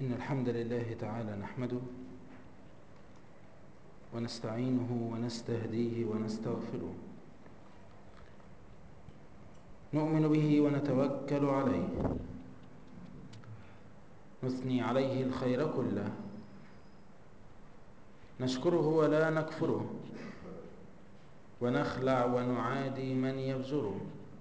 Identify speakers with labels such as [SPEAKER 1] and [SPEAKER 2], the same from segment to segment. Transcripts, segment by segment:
[SPEAKER 1] إن الحمد لله تعالى نحمده ونستعينه ونستهديه ونستغفره نؤمن به ونتوكل عليه نثني عليه الخير كله نشكره ولا نكفره ونخلع ونعادي من يبزره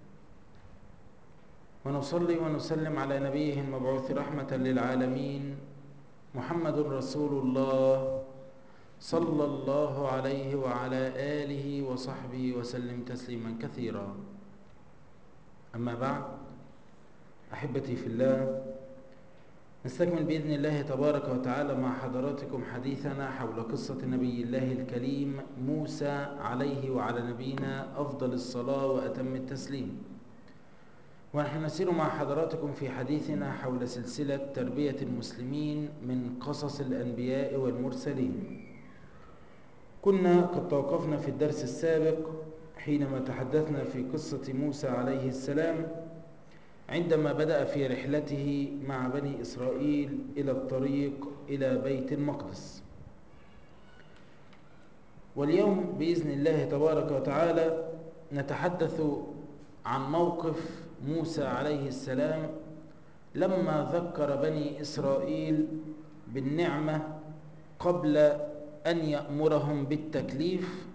[SPEAKER 1] ونصلي ونسلم على نبيه المبعوث رحمة للعالمين محمد رسول الله صلى الله عليه وعلى آله وصحبه وسلم تسليما كثيرا أما بعد أحبتي في الله نستكمل بإذن الله تبارك وتعالى مع حضراتكم حديثنا حول قصة نبي الله الكريم موسى عليه وعلى نبينا أفضل الصلاة وأتم التسليم ونحن نسير مع حضراتكم في حديثنا حول سلسلة تربية المسلمين من قصص الأنبياء والمرسلين كنا قد توقفنا في الدرس السابق حينما تحدثنا في قصة موسى عليه السلام عندما بدأ في رحلته مع بني إسرائيل إلى الطريق إلى بيت المقدس واليوم بإذن الله تبارك وتعالى نتحدث عن موقف موسى عليه السلام لما ذكر بني إسرائيل بالنعمة قبل أن يأمرهم بالتكليف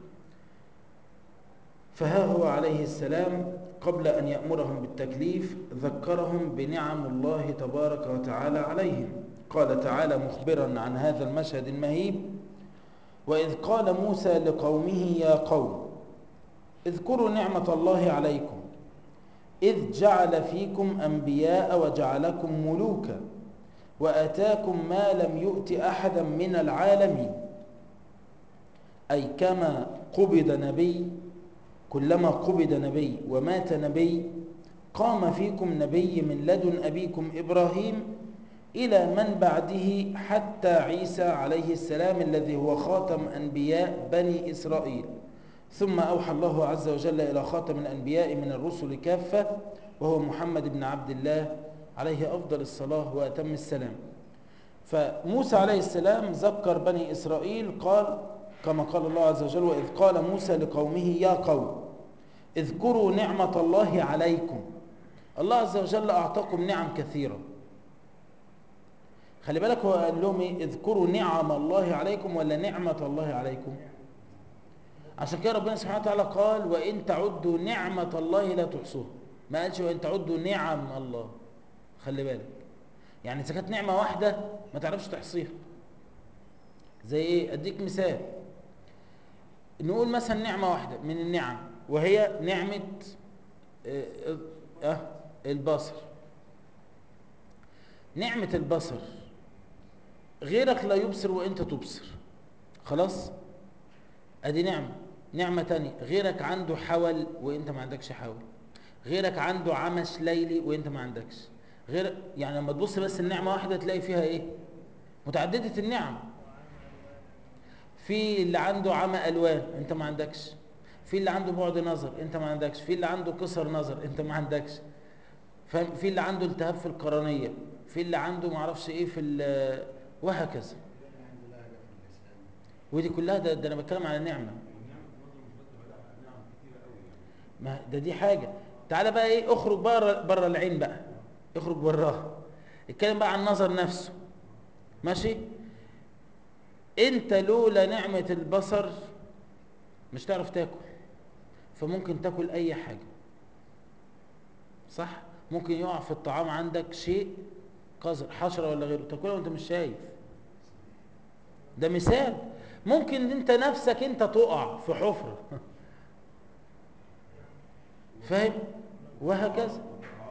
[SPEAKER 1] فها هو عليه السلام قبل أن يأمرهم بالتكليف ذكرهم بنعم الله تبارك وتعالى عليهم قال تعالى مخبرا عن هذا المشهد المهيب وإذ قال موسى لقومه يا قوم اذكروا نعمة الله عليكم إذ جعل فيكم أنبياء وجعلكم ملوكا وأتاكم ما لم يؤت أحدا من العالمين أي كما قبض نبي كلما قبض نبي ومات نبي قام فيكم نبي من لدن أبيكم إبراهيم إلى من بعده حتى عيسى عليه السلام الذي هو خاتم أنبياء بني إسرائيل ثم أوحى الله عز وجل إلى خاتم الأنبياء من الرسل كافة وهو محمد بن عبد الله عليه أفضل الصلاة وأتم السلام فموسى عليه السلام ذكر بني إسرائيل قال كما قال الله عز وجل وإذ قال موسى لقومه يا قوم اذكروا نعمة الله عليكم الله عز وجل أعطاكم نعم كثيرة خلي بالك هو قال لهم ايه اذكروا نعم الله عليكم ولا نعمة الله عليكم عشان كده ربنا سبحانه وتعالى قال وإن تعدوا نعمة الله لا تحصوها ما قالش وإن تعدوا نعم الله خلي بالك يعني إذا كانت نعمة واحدة ما تعرفش تحصيها زي ايه اديك مثال نقول مثلا نعمة واحدة من النعم وهي نعمة اه, اه البصر نعمة البصر غيرك لا يبصر وانت تبصر خلاص ادي نعمة نعمة تانية غيرك عنده حول وانت ما عندكش حول غيرك عنده عمش ليلي وانت ما عندكش غير يعني لما تبص بس النعمة واحدة تلاقي فيها ايه متعددة النعم في اللي عنده عمى الوان انت ما عندكش في اللي عنده بعد نظر انت ما عندكش في اللي عنده قصر نظر انت ما عندكش في اللي عنده التهاب في القرنيه في اللي عنده ما اعرفش ايه في وهكذا ودي كلها ده, ده انا بتكلم على نعمه ما ده دي حاجه تعالى بقى ايه اخرج بره بره العين بقى اخرج براها اتكلم بقى عن النظر نفسه ماشي انت لولا نعمة البصر مش تعرف تاكل فممكن تاكل اي حاجة صح ممكن يقع في الطعام عندك شيء قذر حشرة ولا غيره تاكلها وانت مش شايف ده مثال ممكن انت نفسك انت تقع في حفرة فاهم وهكذا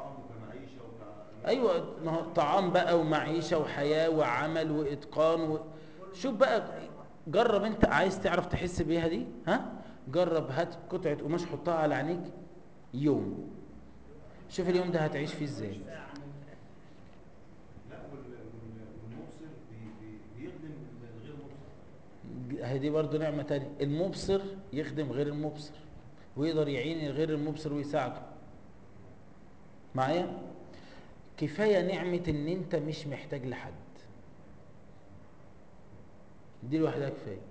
[SPEAKER 1] ايوه طعام بقى ومعيشة وحياة وعمل واتقان و... شوف بقى جرب انت عايز تعرف تحس بيها دي ها جرب هات قطعه قماش حطها على عينيك يوم شوف اليوم ده هتعيش فيه ازاي
[SPEAKER 2] لا والمبصر بيخدم الغير مبصر
[SPEAKER 1] هي دي برضه نعمه تانية المبصر يخدم غير المبصر ويقدر يعين غير المبصر ويساعده معايا كفايه نعمه ان انت مش محتاج لحد دي لوحدها كفايه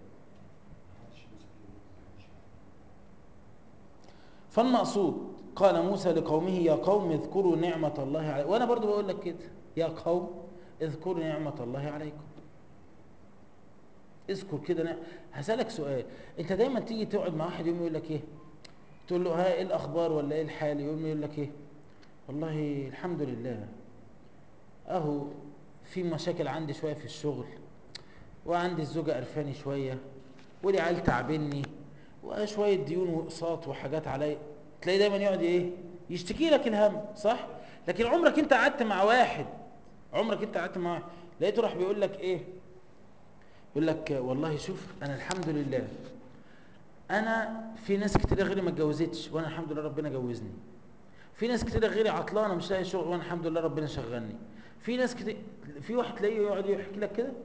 [SPEAKER 1] فالمقصود قال موسى لقومه يا قوم اذكروا نعمة الله عليكم وأنا برضو بقول لك كده يا قوم اذكروا نعمة الله عليكم اذكر كده نعم. هسألك سؤال انت دايما تيجي تقعد مع واحد يوم يقول لك ايه تقول له ها ايه الاخبار ولا ايه الحال يقوم يقول لك ايه والله الحمد لله اهو في مشاكل عندي شوية في الشغل وعندي الزوجة قرفاني شوية والعيال تعبني وشوية ديون وأقساط وحاجات علي تلاقي دايما يقعد ايه يشتكي لك الهم صح لكن عمرك انت قعدت مع واحد عمرك انت قعدت مع واحد لقيته راح بيقول لك ايه يقول لك والله شوف انا الحمد لله انا في ناس كتير غيري ما اتجوزتش وانا الحمد لله ربنا جوزني في ناس كتير غيري عطلانه مش لاقي شغل وانا الحمد لله ربنا شغلني في ناس كتير في واحد تلاقيه يقعد يحكي لك كده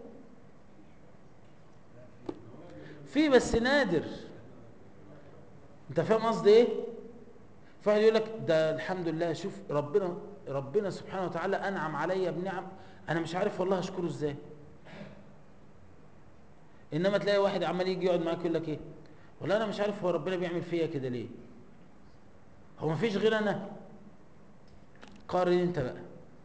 [SPEAKER 1] في بس نادر انت فاهم قصدي ايه فواحد يقول لك ده الحمد لله شوف ربنا ربنا سبحانه وتعالى انعم عليا بنعم انا مش عارف والله اشكره ازاي انما تلاقي واحد عمال يجي يقعد معاك يقول لك ايه والله انا مش عارف هو ربنا بيعمل فيا كده ليه هو ما فيش غير انا قارن انت بقى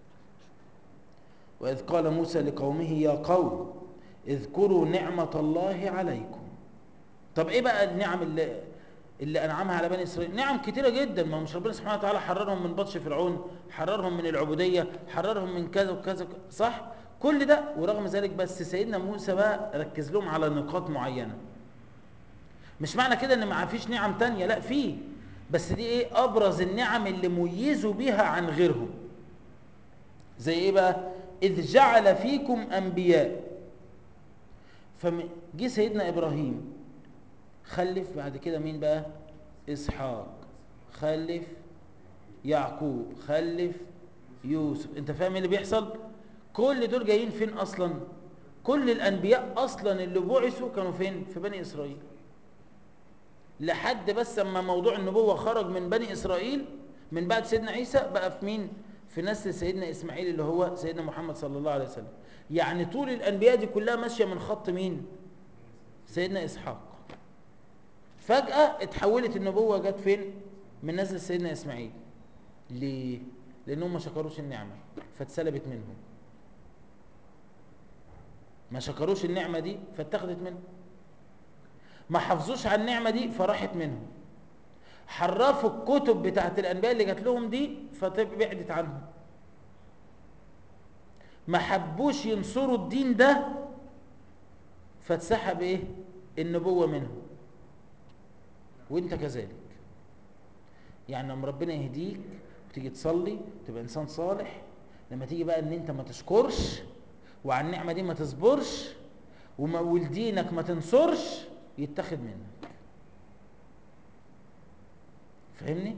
[SPEAKER 1] واذ قال موسى لقومه يا قوم اذكروا نعمة الله عليكم طب ايه بقى النعم اللي اللي انعمها على بني اسرائيل نعم كتيره جدا ما مش ربنا سبحانه وتعالى حررهم من بطش فرعون حررهم من العبوديه حررهم من كذا وكذا صح كل ده ورغم ذلك بس سيدنا موسى بقى ركز لهم على نقاط معينه مش معنى كده ان ما فيش نعم تانية لا في بس دي ايه ابرز النعم اللي ميزوا بيها عن غيرهم زي ايه بقى اذ جعل فيكم انبياء فجه سيدنا ابراهيم خلف بعد كده مين بقى اسحاق خلف يعقوب خلف يوسف انت فاهم اللي بيحصل كل دول جايين فين اصلا كل الانبياء اصلا اللي بعثوا كانوا فين في بني اسرائيل لحد بس اما موضوع النبوه خرج من بني اسرائيل من بعد سيدنا عيسى بقى في مين في نسل سيدنا اسماعيل اللي هو سيدنا محمد صلى الله عليه وسلم يعني طول الانبياء دي كلها ماشيه من خط مين سيدنا اسحاق فجأة اتحولت النبوة جت فين من نزل سيدنا إسماعيل ليه لأنهم ما شكروش النعمة فاتسلبت منهم ما شكروش النعمة دي فاتخذت منهم ما حافظوش على النعمة دي فراحت منهم حرفوا الكتب بتاعت الأنبياء اللي جات لهم دي فبعدت عنهم ما حبوش ينصروا الدين ده فاتسحب ايه النبوة منهم وانت كذلك يعني لما ربنا يهديك وتيجي تصلي تبقى انسان صالح لما تيجي بقى ان انت ما تشكرش وعلى النعمه دي ما تصبرش وما ولدينك ما تنصرش يتاخد منك فاهمني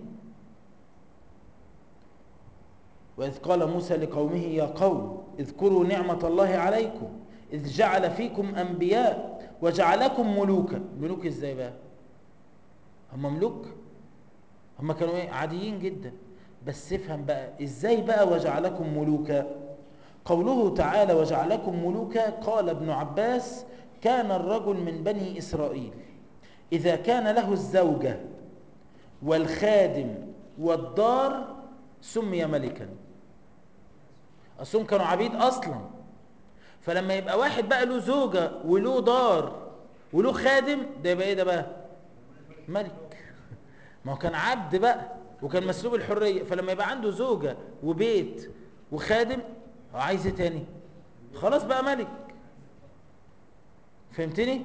[SPEAKER 1] واذ قال موسى لقومه يا قوم اذكروا نعمه الله عليكم اذ جعل فيكم انبياء وجعلكم ملوكا ملوك ازاي بقى هم ملوك هم كانوا ايه عاديين جدا بس افهم بقى ازاي بقى وجعلكم ملوكا قوله تعالى وجعلكم ملوكا قال ابن عباس كان الرجل من بني اسرائيل اذا كان له الزوجه والخادم والدار سمي ملكا اصلهم كانوا عبيد اصلا فلما يبقى واحد بقى له زوجه وله دار وله خادم ده يبقى ايه ده بقى ملك ما هو كان عبد بقى وكان مسلوب الحرية فلما يبقى عنده زوجة وبيت وخادم عايز ايه تاني خلاص بقى ملك فهمتني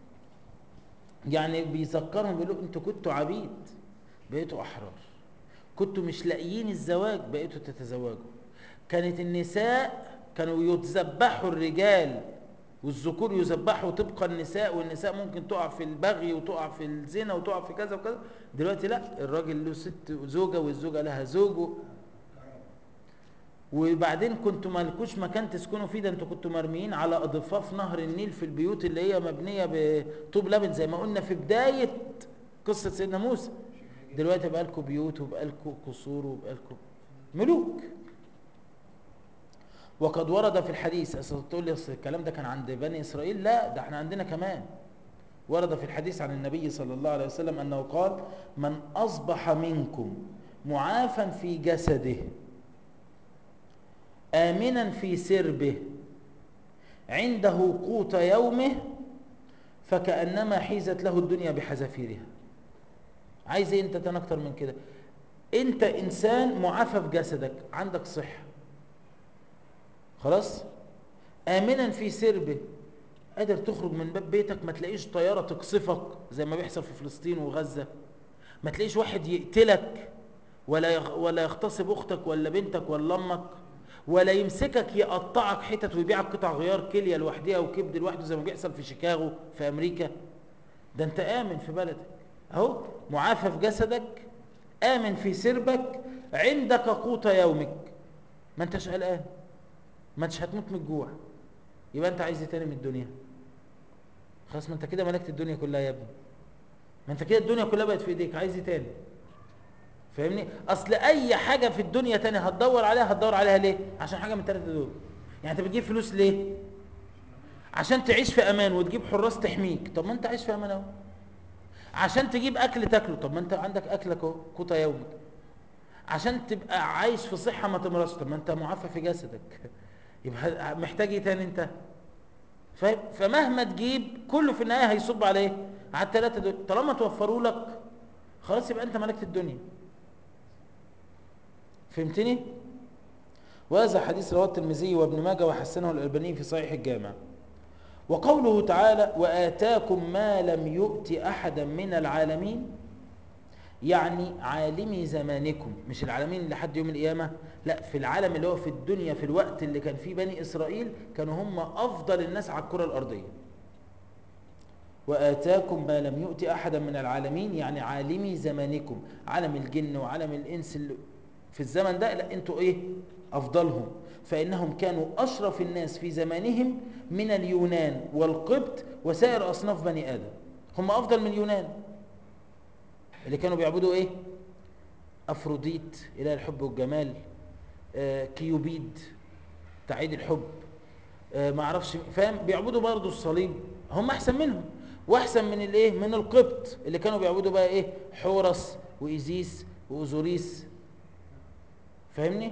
[SPEAKER 1] يعني بيذكرهم بيقولوا انتوا كنتوا عبيد بقيتوا احرار كنتوا مش لاقيين الزواج بقيتوا تتزوجوا كانت النساء كانوا يتذبحوا الرجال والذكور يذبحوا طبق النساء والنساء ممكن تقع في البغي وتقع في الزنا وتقع في كذا وكذا دلوقتي لا الراجل له ست زوجة والزوجة لها زوج وبعدين كنتوا مالكوش مكان تسكنوا فيه ده انتوا كنتوا مرميين على ضفاف نهر النيل في البيوت اللي هي مبنية بطوب لبن زي ما قلنا في بداية قصة سيدنا موسى دلوقتي بقى لكم بيوت وبقى لكم قصور وبقى لكم ملوك وقد ورد في الحديث أصل تقول لي أصل الكلام ده كان عند بني إسرائيل لا ده احنا عندنا كمان ورد في الحديث عن النبي صلى الله عليه وسلم أنه قال من أصبح منكم معافا في جسده آمنا في سربه عنده قوت يومه فكأنما حيزت له الدنيا بحذافيرها عايز ايه انت تاني اكتر من كده انت انسان معافى في جسدك عندك صحة خلاص آمنا في سربه قادر تخرج من باب بيتك ما تلاقيش طيارة تقصفك زي ما بيحصل في فلسطين وغزة ما تلاقيش واحد يقتلك ولا يغ... ولا يغتصب اختك ولا بنتك ولا امك ولا يمسكك يقطعك حتت ويبيعك قطع غيار كليه لوحدها وكبد لوحده زي ما بيحصل في شيكاغو في امريكا ده انت امن في بلدك اهو معافى في جسدك امن في سربك عندك قوت يومك ما انتش قلقان ما انتش هتموت من الجوع يبقى انت عايز ايه تاني من الدنيا خلاص ما انت كده ملكت الدنيا كلها يا ابني ما انت كده الدنيا كلها بقت في ايديك عايز ايه تاني فاهمني اصل اي حاجه في الدنيا تانية هتدور عليها هتدور عليها ليه عشان حاجه من الثلاثه دول يعني انت بتجيب فلوس ليه عشان تعيش في امان وتجيب حراس تحميك طب ما انت عايش في امان اهو عشان تجيب اكل تاكله طب ما انت عندك اكلك اهو قوت يومك عشان تبقى عايش في صحه ما تمرضش طب ما انت معافى في جسدك يبقى محتاج ايه تاني انت فاهم فمهما تجيب كله في النهايه هيصب على ايه على الثلاثه دول طالما توفروا لك خلاص يبقى انت ملكت الدنيا فهمتني وهذا حديث رواه الترمذي وابن ماجه وحسنه الالباني في صحيح الجامع وقوله تعالى واتاكم ما لم يؤت احدا من العالمين يعني عالمي زمانكم مش العالمين لحد يوم القيامه لا في العالم اللي هو في الدنيا في الوقت اللي كان فيه بني اسرائيل كانوا هم افضل الناس على الكره الارضيه وآتاكم ما لم يؤت أحدا من العالمين يعني عالمي زمانكم عالم الجن وعالم الإنس اللي في الزمن ده لا انتوا ايه افضلهم فانهم كانوا اشرف الناس في زمانهم من اليونان والقبط وسائر اصناف بني ادم هم افضل من اليونان اللي كانوا بيعبدوا ايه افروديت اله الحب والجمال آه كيوبيد تعيد الحب آه ما اعرفش فاهم بيعبدوا برضه الصليب هم احسن منهم واحسن من الايه من القبط اللي كانوا بيعبدوا بقى ايه حورس وايزيس واوزوريس فاهمني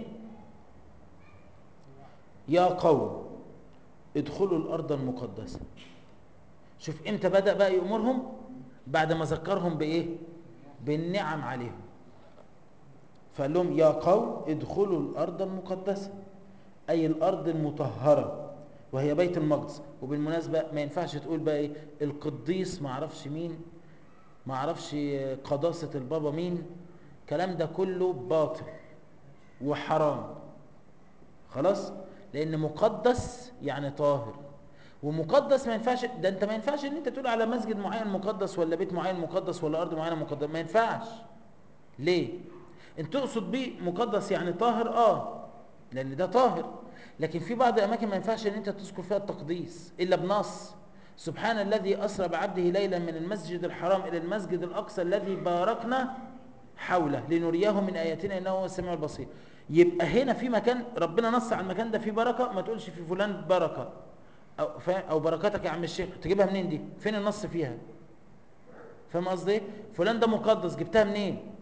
[SPEAKER 1] يا قوم ادخلوا الارض المقدسه شوف امتى بدا بقى يامرهم بعد ما ذكرهم بايه بالنعم عليهم فقال لهم يا قوم ادخلوا الارض المقدسه اي الارض المطهره وهي بيت المقدس وبالمناسبه ما ينفعش تقول بقى ايه القديس ما اعرفش مين ما اعرفش قداسه البابا مين الكلام ده كله باطل وحرام خلاص لان مقدس يعني طاهر ومقدس ما ينفعش ده انت ما ينفعش ان انت تقول على مسجد معين مقدس ولا بيت معين مقدس ولا ارض معينه مقدس ما ينفعش ليه انت تقصد بيه مقدس يعني طاهر اه لان ده طاهر لكن في بعض الاماكن ما ينفعش ان انت تذكر فيها التقديس الا بنص سبحان الذي اسرى بعبده ليلا من المسجد الحرام الى المسجد الاقصى الذي باركنا حوله لنريه من اياتنا انه هو السميع البصير يبقى هنا في مكان ربنا نص على المكان ده فيه بركه ما تقولش في فلان بركه او او بركاتك يا عم الشيخ تجيبها منين دي فين النص فيها فاهم قصدي فلان ده مقدس جبتها منين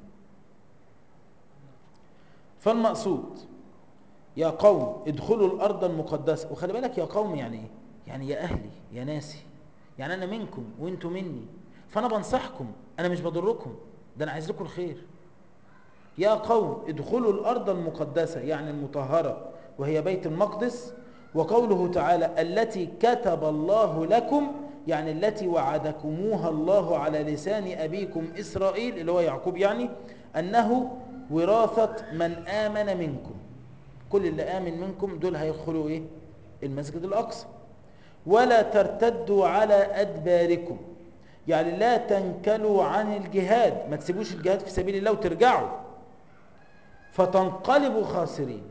[SPEAKER 1] فالمقصود يا قوم ادخلوا الارض المقدسه وخلي بالك يا قوم يعني ايه يعني يا اهلي يا ناسي يعني انا منكم وانتم مني فانا بنصحكم انا مش بضركم ده انا عايز لكم الخير يا قوم ادخلوا الارض المقدسه يعني المطهره وهي بيت المقدس وقوله تعالى التي كتب الله لكم يعني التي وعدكموها الله على لسان ابيكم اسرائيل اللي هو يعقوب يعني انه وراثه من امن منكم كل اللي امن منكم دول هيدخلوا ايه المسجد الاقصى ولا ترتدوا على ادباركم يعني لا تنكلوا عن الجهاد ما تسيبوش الجهاد في سبيل الله وترجعوا فتنقلبوا خاسرين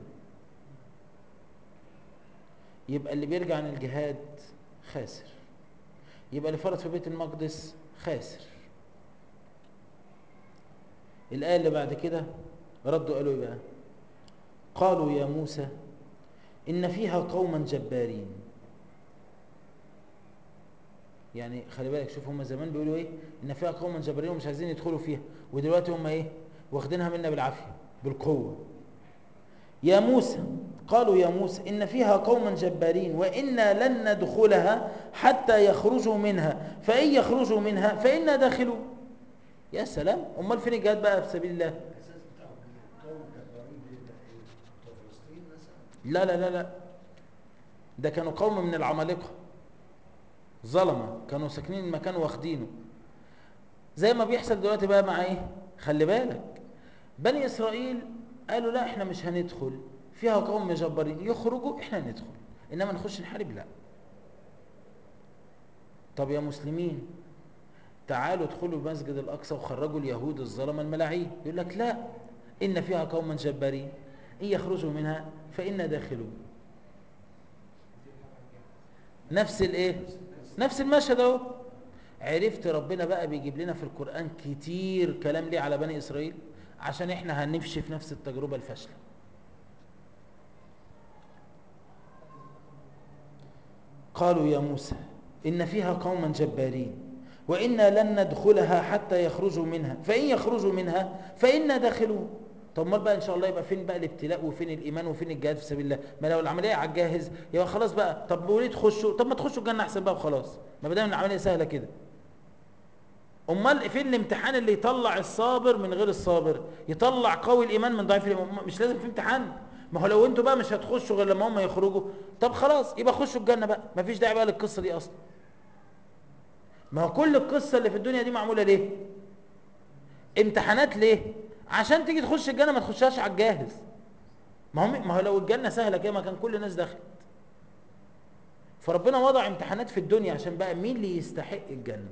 [SPEAKER 1] يبقى اللي بيرجع عن الجهاد خاسر يبقى اللي فرط في بيت المقدس خاسر الآية اللي بعد كده ردوا قالوا ايه بقى قالوا يا موسى إن فيها قوما جبارين يعني خلي بالك شوف هم زمان بيقولوا ايه ان فيها قوما جبارين ومش عايزين يدخلوا فيها ودلوقتي هم ايه واخدينها منا بالعافيه بالقوه يا موسى قالوا يا موسى ان فيها قوما جبارين وانا لن ندخلها حتى يخرجوا منها فان يخرجوا منها فانا داخلون يا سلام امال فين الجهاد بقى في سبيل الله
[SPEAKER 3] الاساس بتاعهم قوم جبارين دي ده ايه؟ بتوع فلسطين مثلا؟
[SPEAKER 1] لا لا لا لا ده كانوا قوم من العمالقة ظلمة كانوا ساكنين المكان واخدينه زي ما بيحصل دلوقتي بقى مع ايه خلي بالك بني اسرائيل قالوا لا احنا مش هندخل فيها قوم مجبرين يخرجوا احنا ندخل انما نخش نحارب لا طب يا مسلمين تعالوا ادخلوا المسجد الاقصى وخرجوا اليهود الظلمه الملاعين يقول لك لا ان فيها قوما جبارين ان يخرجوا منها فانا داخلون نفس الايه نفس المشهد اهو عرفت ربنا بقى بيجيب لنا في القران كتير كلام ليه على بني اسرائيل عشان احنا هنمشي في نفس التجربه الفاشله قالوا يا موسى ان فيها قوما جبارين وانا لن ندخلها حتى يخرجوا منها فان يخرجوا منها فانا داخلون طب امال بقى ان شاء الله يبقى فين بقى الابتلاء وفين الايمان وفين الجهاد في سبيل الله ما لو العمليه على الجاهز يبقى خلاص بقى طب وليه تخشوا طب ما تخشوا الجنه احسن بقى وخلاص ما دام العمليه سهله كده امال فين الامتحان اللي يطلع الصابر من غير الصابر يطلع قوي الايمان من ضعيف الايمان مش لازم في امتحان ما هو لو انتوا بقى مش هتخشوا غير لما هم يخرجوا طب خلاص يبقى خشوا الجنه بقى ما فيش داعي بقى للقصه دي اصلا ما هو كل القصه اللي في الدنيا دي معموله ليه امتحانات ليه عشان تيجي تخش الجنه ما تخشهاش على الجاهز ما هو ما هو لو الجنه سهله كده ما كان كل الناس دخلت فربنا وضع امتحانات في الدنيا عشان بقى مين اللي يستحق الجنه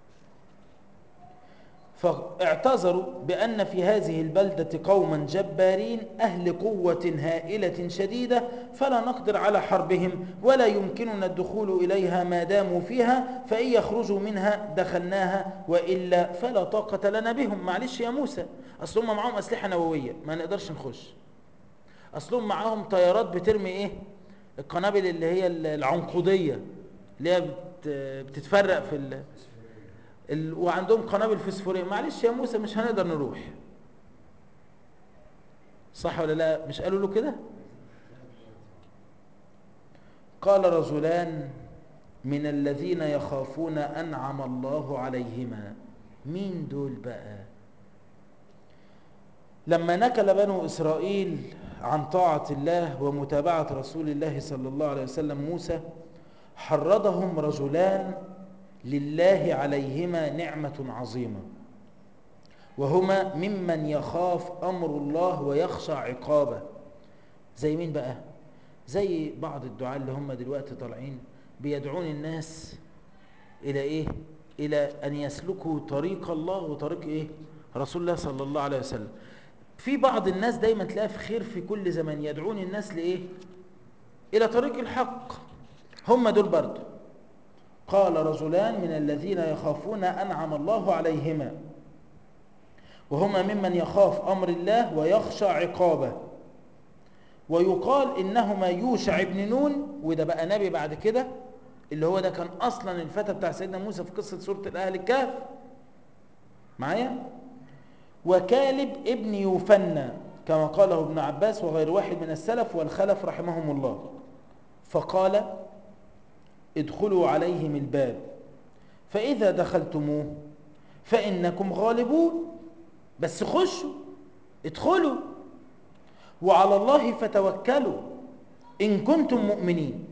[SPEAKER 1] فاعتذروا بأن في هذه البلدة قوما جبارين أهل قوة هائلة شديدة فلا نقدر على حربهم ولا يمكننا الدخول إليها ما داموا فيها فإن يخرجوا منها دخلناها وإلا فلا طاقة لنا بهم معلش يا موسى أصل هم معاهم أسلحة نووية ما نقدرش نخش أصلهم معاهم طيارات بترمي إيه القنابل اللي هي العنقودية اللي هي بتتفرق في ال... ال... وعندهم قنابل فسفوريه معلش يا موسى مش هنقدر نروح صح ولا لا مش قالوا له كده قال رجلان من الذين يخافون انعم الله عليهما مين دول بقى لما نكل بنو اسرائيل عن طاعه الله ومتابعه رسول الله صلى الله عليه وسلم موسى حرضهم رجلان لله عليهما نعمة عظيمة وهما ممن يخاف أمر الله ويخشى عقابه زي مين بقى زي بعض الدعاء اللي هم دلوقتي طالعين بيدعون الناس إلى إيه إلى أن يسلكوا طريق الله وطريق إيه رسول الله صلى الله عليه وسلم في بعض الناس دايما تلاقي في خير في كل زمان يدعون الناس لإيه إلى طريق الحق هم دول برضه قال رجلان من الذين يخافون أنعم الله عليهما وهما ممن يخاف أمر الله ويخشى عقابه ويقال إنهما يوشع بن نون وده بقى نبي بعد كده اللي هو ده كان أصلا الفتى بتاع سيدنا موسى في قصة سورة الأهل الكهف معايا وكالب ابن يوفنى كما قاله ابن عباس وغير واحد من السلف والخلف رحمهم الله فقال ادخلوا عليهم الباب فإذا دخلتموه فإنكم غالبون بس خشوا ادخلوا وعلى الله فتوكلوا إن كنتم مؤمنين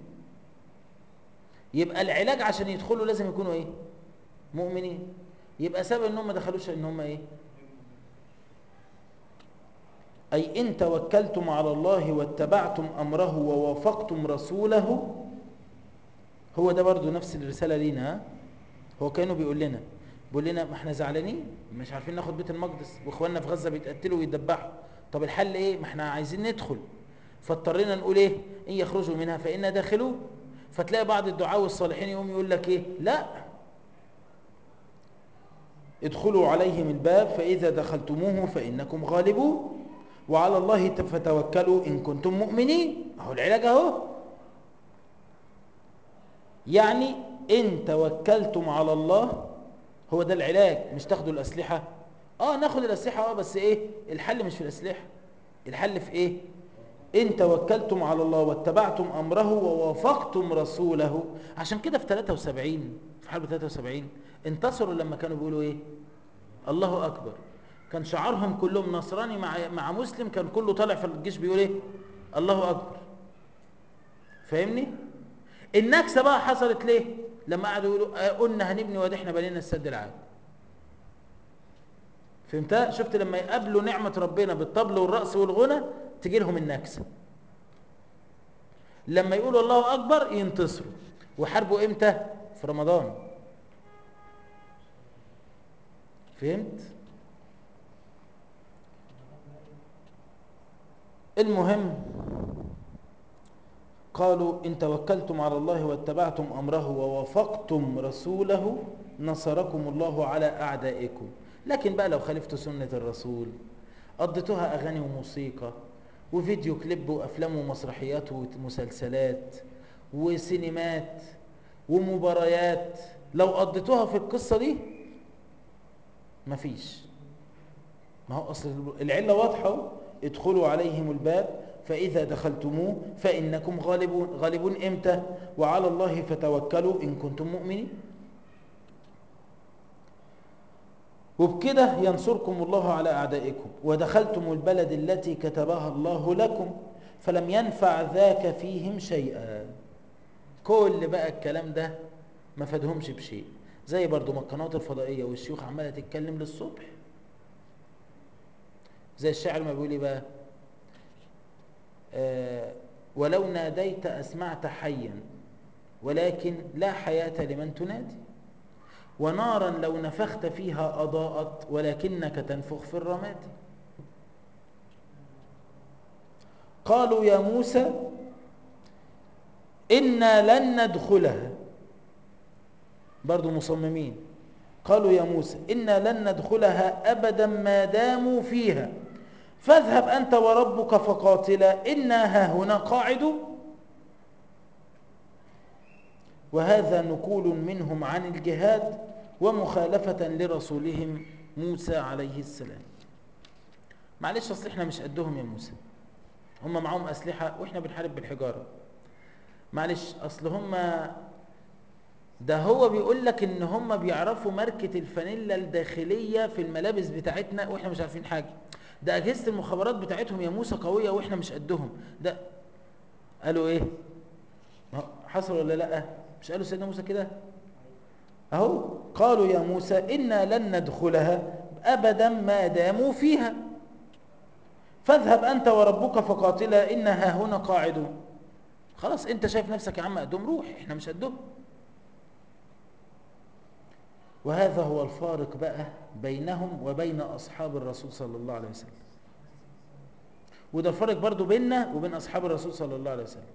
[SPEAKER 1] يبقى العلاج عشان يدخلوا لازم يكونوا ايه مؤمنين يبقى سبب انهم ما دخلوش ان هم ايه اي ان توكلتم على الله واتبعتم امره ووافقتم رسوله هو ده برضو نفس الرسالة لينا ها؟ هو كانوا بيقول لنا بيقول لنا ما احنا زعلانين مش عارفين ناخد بيت المقدس واخواننا في غزة بيتقتلوا ويدبحوا طب الحل ايه ما احنا عايزين ندخل فاضطرينا نقول ايه ان يخرجوا منها فإنا داخلون فتلاقي بعض الدعاء والصالحين يقوم يقول لك ايه لا ادخلوا عليهم الباب فإذا دخلتموه فإنكم غالبون وعلى الله فتوكلوا إن كنتم مؤمنين اهو العلاج اهو يعني ان توكلتم على الله هو ده العلاج مش تاخدوا الاسلحه اه ناخد الاسلحه اه بس ايه الحل مش في الاسلحه الحل في ايه ان توكلتم على الله واتبعتم امره ووافقتم رسوله عشان كده في 73 في حرب 73 انتصروا لما كانوا بيقولوا ايه الله اكبر كان شعارهم كلهم نصراني مع مع مسلم كان كله طالع في الجيش بيقول ايه الله اكبر فاهمني النكسه بقى حصلت ليه لما قعدوا يقولوا آه، قلنا هنبني وادي احنا بنينا السد العالي فهمتها شفت لما يقابلوا نعمه ربنا بالطبل والرقص والغنى تجي لهم النكسه لما يقولوا الله اكبر ينتصروا وحاربوا امتى في رمضان فهمت المهم قالوا إن توكلتم على الله واتبعتم أمره ووافقتم رسوله نصركم الله على أعدائكم لكن بقى لو خالفتوا سنة الرسول قضيتوها أغاني وموسيقى وفيديو كليب وأفلام ومسرحيات ومسلسلات وسينمات ومباريات لو قضيتوها في القصة دي مفيش ما هو أصل العلة واضحة ادخلوا عليهم الباب فإذا دخلتموه فإنكم غالبون غالبون إمتى وعلى الله فتوكلوا إن كنتم مؤمنين وبكده ينصركم الله على أعدائكم ودخلتم البلد التي كتبها الله لكم فلم ينفع ذاك فيهم شيئا كل بقى الكلام ده ما فادهمش بشيء زي برضو ما القنوات الفضائية والشيوخ عمالة تتكلم للصبح زي الشاعر ما بيقول ايه بقى آه ولو ناديت أسمعت حيا ولكن لا حياة لمن تنادي ونارا لو نفخت فيها أضاءت ولكنك تنفخ في الرماد قالوا يا موسى إنا لن ندخلها برضو مصممين قالوا يا موسى إنا لن ندخلها أبدا ما داموا فيها فاذهب أنت وربك فقاتلا إنا هاهنا قاعدون وهذا نقول منهم عن الجهاد ومخالفة لرسولهم موسى عليه السلام معلش اصل احنا مش قدهم يا موسى هم معاهم أسلحة واحنا بنحارب بالحجارة معلش اصل هم ده هو بيقول لك ان هم بيعرفوا ماركة الفانيلا الداخلية في الملابس بتاعتنا واحنا مش عارفين حاجة ده اجهزة المخابرات بتاعتهم يا موسى قوية واحنا مش قدهم ده قالوا ايه حصل ولا لا مش قالوا سيدنا موسى كده اهو قالوا يا موسى إنا لن ندخلها أبدا ما داموا فيها فاذهب أنت وربك فقاتلا إنها هنا قاعدون خلاص انت شايف نفسك يا عم قدهم روح احنا مش قدهم وهذا هو الفارق بقى بينهم وبين أصحاب الرسول صلى الله عليه وسلم وده الفرق برضو بيننا وبين أصحاب الرسول صلى الله عليه وسلم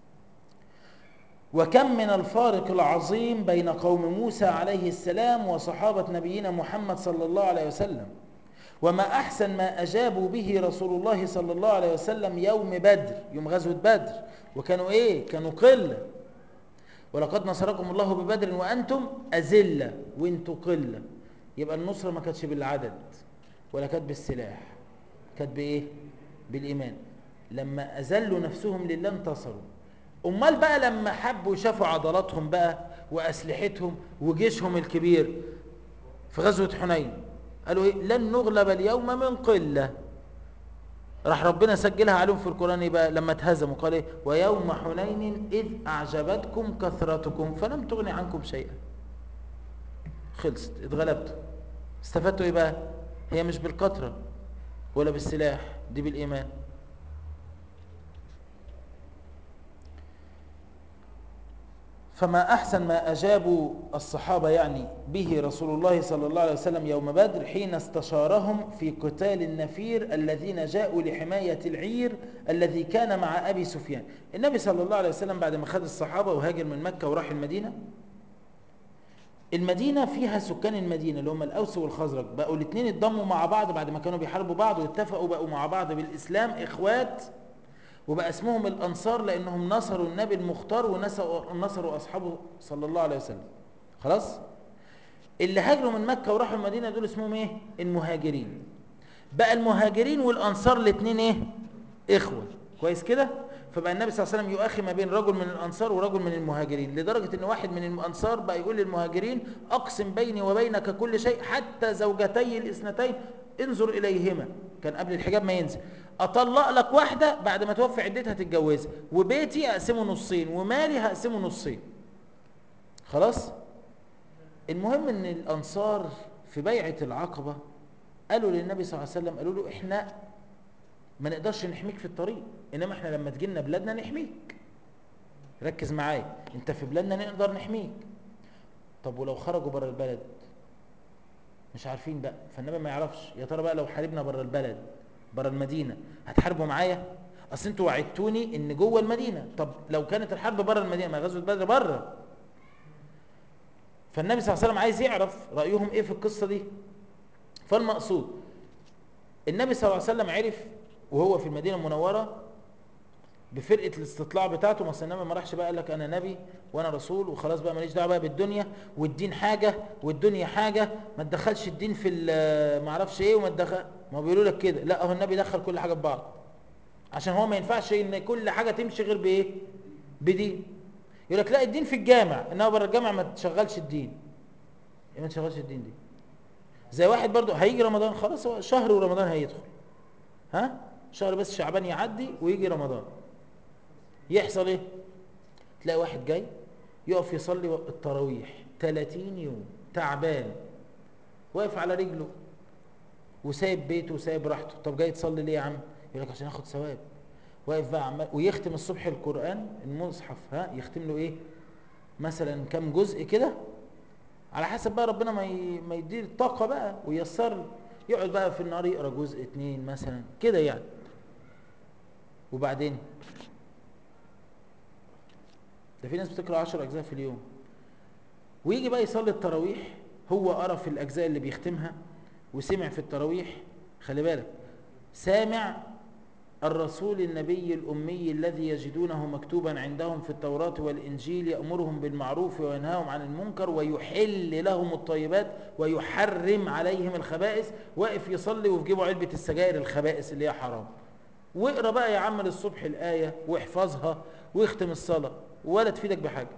[SPEAKER 1] وكم من الفارق العظيم بين قوم موسى عليه السلام وصحابة نبينا محمد صلى الله عليه وسلم وما أحسن ما أجابوا به رسول الله صلى الله عليه وسلم يوم بدر يوم غزوة بدر وكانوا إيه؟ كانوا قلة ولقد نصركم الله ببدر وأنتم أزلة وأنتم قلة يبقى النصرة ما كانتش بالعدد ولا كانت بالسلاح كانت بإيه؟ بالإيمان لما أزلوا نفسهم لله انتصروا امال بقى لما حبوا شافوا عضلاتهم بقى واسلحتهم وجيشهم الكبير في غزوه حنين قالوا ايه لن نغلب اليوم من قله راح ربنا سجلها عليهم في القران إيه بقى لما اتهزموا قال ايه ويوم حنين اذ اعجبتكم كثرتكم فلم تغن عنكم شيئا خلصت اتغلبتوا استفدتوا ايه بقى هي مش بالكثره ولا بالسلاح دي بالايمان فما أحسن ما أجابوا الصحابة يعني به رسول الله صلى الله عليه وسلم يوم بدر حين استشارهم في قتال النفير الذين جاءوا لحماية العير الذي كان مع أبي سفيان النبي صلى الله عليه وسلم بعد ما خد الصحابة وهاجر من مكة وراح المدينة المدينة فيها سكان المدينة اللي هم الأوس والخزرج بقوا الاثنين اتضموا مع بعض بعد ما كانوا بيحاربوا بعض واتفقوا بقوا مع بعض بالإسلام إخوات وبقى اسمهم الأنصار لأنهم نصروا النبي المختار ونصروا نصروا أصحابه صلى الله عليه وسلم خلاص اللي هاجروا من مكة وراحوا المدينة دول اسمهم ايه المهاجرين بقى المهاجرين والأنصار الاثنين ايه إخوة كويس كده فبقى النبي صلى الله عليه وسلم يؤخي ما بين رجل من الأنصار ورجل من المهاجرين لدرجة ان واحد من الأنصار بقى يقول للمهاجرين أقسم بيني وبينك كل شيء حتى زوجتي الاثنتين انظر إليهما كان قبل الحجاب ما ينزل أطلق لك واحدة بعد ما توفي عدتها تتجوزها وبيتي أقسمه نصين ومالي هقسمه نصين خلاص المهم ان الأنصار في بيعة العقبة قالوا للنبي صلى الله عليه وسلم قالوا له احنا ما نقدرش نحميك في الطريق انما احنا لما تجينا بلادنا نحميك ركز معايا انت في بلادنا نقدر نحميك طب ولو خرجوا بره البلد مش عارفين بقى فالنبي ما يعرفش يا ترى بقى لو حاربنا بره البلد بره المدينه هتحاربوا معايا اصل انتوا وعدتوني ان جوه المدينه طب لو كانت الحرب بره المدينه ما غزوه بدر بره فالنبي صلى الله عليه وسلم عايز يعرف رايهم ايه في القصه دي فالمقصود النبي صلى الله عليه وسلم عرف وهو في المدينه المنوره بفرقه الاستطلاع بتاعته ما النبي ما راحش بقى قال لك انا نبي وانا رسول وخلاص بقى ماليش دعوه بقى بالدنيا والدين حاجه والدنيا حاجه ما تدخلش الدين في ما اعرفش ايه وما تدخل ما بيقولوا لك كده لا هو النبي دخل كل حاجه في بعض عشان هو ما ينفعش ان كل حاجه تمشي غير بايه بدين يقول لك لا الدين في الجامع انما بره الجامع ما تشغلش الدين ايه ما تشغلش الدين دي زي واحد برضو هيجي رمضان خلاص هو شهر ورمضان هيدخل ها شهر بس شعبان يعدي ويجي رمضان يحصل ايه تلاقي واحد جاي يقف يصلي التراويح 30 يوم تعبان واقف على رجله وسايب بيته وسايب راحته طب جاي تصلي ليه يا عم يقول لك عشان اخد ثواب واقف بقى عمال ويختم الصبح القران المصحف ها يختم له ايه مثلا كام جزء كده على حسب بقى ربنا ما ي... ما يديه الطاقه بقى وييسر له يقعد بقى في النهار يقرا جزء اتنين مثلا كده يعني وبعدين ده في ناس بتقرا 10 اجزاء في اليوم ويجي بقى يصلي التراويح هو قرا في الاجزاء اللي بيختمها وسمع في التراويح خلي بالك سامع الرسول النبي الأمي الذي يجدونه مكتوبا عندهم في التوراة والإنجيل يأمرهم بالمعروف وينهاهم عن المنكر ويحل لهم الطيبات ويحرم عليهم الخبائث واقف يصلي وفي جيبه علبة السجائر الخبائث اللي هي حرام واقرا بقى يا عم للصبح الآية واحفظها واختم الصلاة ولا تفيدك بحاجة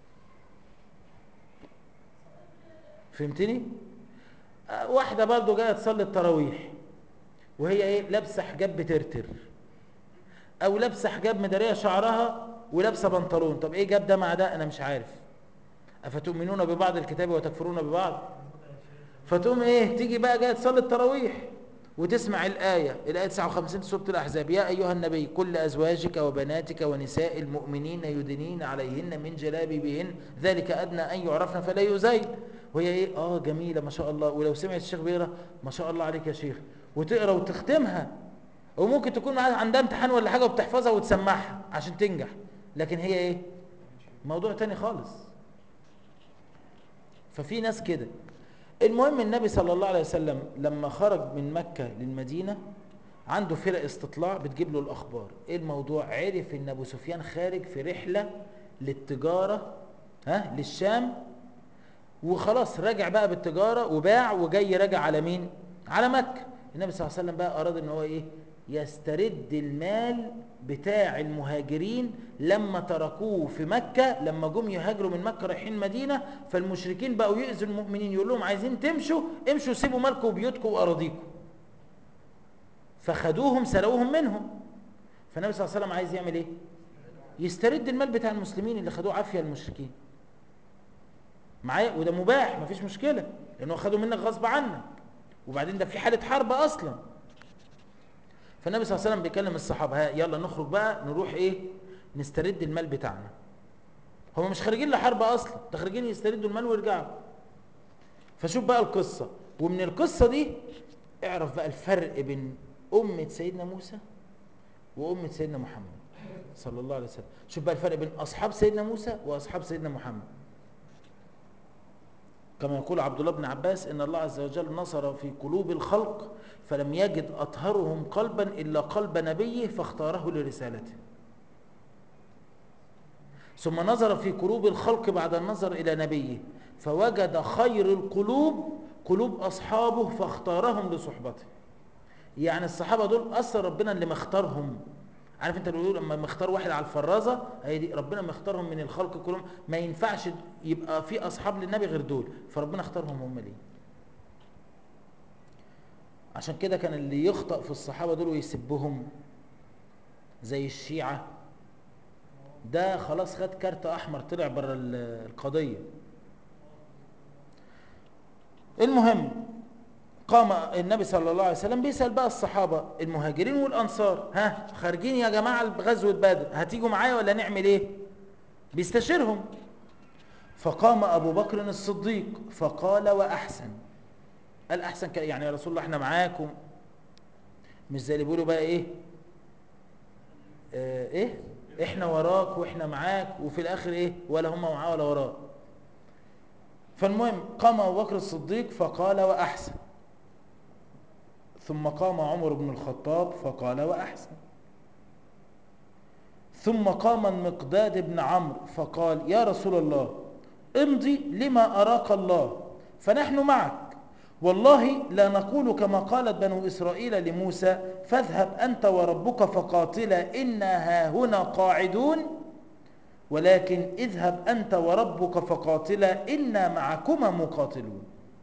[SPEAKER 1] فهمتني؟ واحدة برضه جاية تصلي التراويح وهي ايه لابسه حجاب بترتر او لابسه حجاب مداريه شعرها ولابسه بنطلون طب ايه جاب ده مع ده انا مش عارف افتؤمنون ببعض الكتاب وتكفرون ببعض فتقوم ايه تيجي بقى جايه تصلي التراويح وتسمع الآية الآية 59 سورة الأحزاب يا أيها النبي كل أزواجك وبناتك ونساء المؤمنين يدنين عليهن من جلابيبهن ذلك أدنى أن يعرفن فلا يؤذين وهي إيه آه جميلة ما شاء الله ولو سمعت الشيخ بيقرا ما شاء الله عليك يا شيخ وتقرا وتختمها وممكن تكون عندها امتحان ولا حاجه وبتحفظها وتسمعها عشان تنجح لكن هي ايه موضوع تاني خالص ففي ناس كده المهم النبي صلى الله عليه وسلم لما خرج من مكة للمدينة عنده فرق استطلاع بتجيب له الأخبار إيه الموضوع عرف إن أبو سفيان خارج في رحلة للتجارة ها للشام وخلاص رجع بقى بالتجارة وباع وجاي راجع على مين على مكة النبي صلى الله عليه وسلم بقى أراد إن هو إيه يسترد المال بتاع المهاجرين لما تركوه في مكة لما جم يهاجروا من مكة رايحين مدينة فالمشركين بقوا يؤذوا المؤمنين يقول لهم عايزين تمشوا امشوا سيبوا مالكم وبيوتكم وأراضيكم فخدوهم سرقوهم منهم فالنبي صلى الله عليه وسلم عايز يعمل ايه يسترد المال بتاع المسلمين اللي خدوه عافية المشركين معايا وده مباح مفيش مشكلة لأنه خدوا منك غصب عنك وبعدين ده في حالة حرب أصلا فالنبي صلى الله عليه وسلم بيكلم الصحابة ها يلا نخرج بقى نروح ايه نسترد المال بتاعنا هم مش خارجين لحرب اصلا ده خارجين يستردوا المال ويرجعوا فشوف بقى القصة ومن القصة دي اعرف بقى الفرق بين أمة سيدنا موسى وأمة سيدنا محمد صلى الله عليه وسلم شوف بقى الفرق بين أصحاب سيدنا موسى وأصحاب سيدنا محمد كما يقول عبد الله بن عباس ان الله عز وجل نصر في قلوب الخلق فلم يجد اطهرهم قلبا الا قلب نبيه فاختاره لرسالته ثم نظر في قلوب الخلق بعد النظر الى نبيه فوجد خير القلوب قلوب اصحابه فاختارهم لصحبته يعني الصحابه دول اصل ربنا اللي مختارهم عارف انت اللي بيقول لما مختار واحد على الفرازه هي دي ربنا مختارهم من الخلق كلهم ما ينفعش يبقى في اصحاب للنبي غير دول فربنا اختارهم هم ليه عشان كده كان اللي يخطأ في الصحابه دول ويسبهم زي الشيعه ده خلاص خد كارت احمر طلع بره القضيه المهم قام النبي صلى الله عليه وسلم بيسأل بقى الصحابة المهاجرين والأنصار ها خارجين يا جماعة بغزوة بدر هتيجوا معايا ولا نعمل ايه بيستشيرهم فقام أبو بكر الصديق فقال وأحسن قال أحسن يعني يا رسول الله احنا معاكم مش زي اللي بيقولوا بقى ايه اه ايه احنا وراك واحنا معاك وفي الاخر ايه ولا هم معاه ولا وراه فالمهم قام أبو بكر الصديق فقال وأحسن ثم قام عمر بن الخطاب فقال وأحسن ثم قام المقداد بن عمرو فقال يا رسول الله امضي لما أراك الله فنحن معك والله لا نقول كما قالت بنو إسرائيل لموسى فاذهب أنت وربك فقاتلا إنا هاهنا قاعدون ولكن اذهب أنت وربك فقاتلا إنا معكما مقاتلون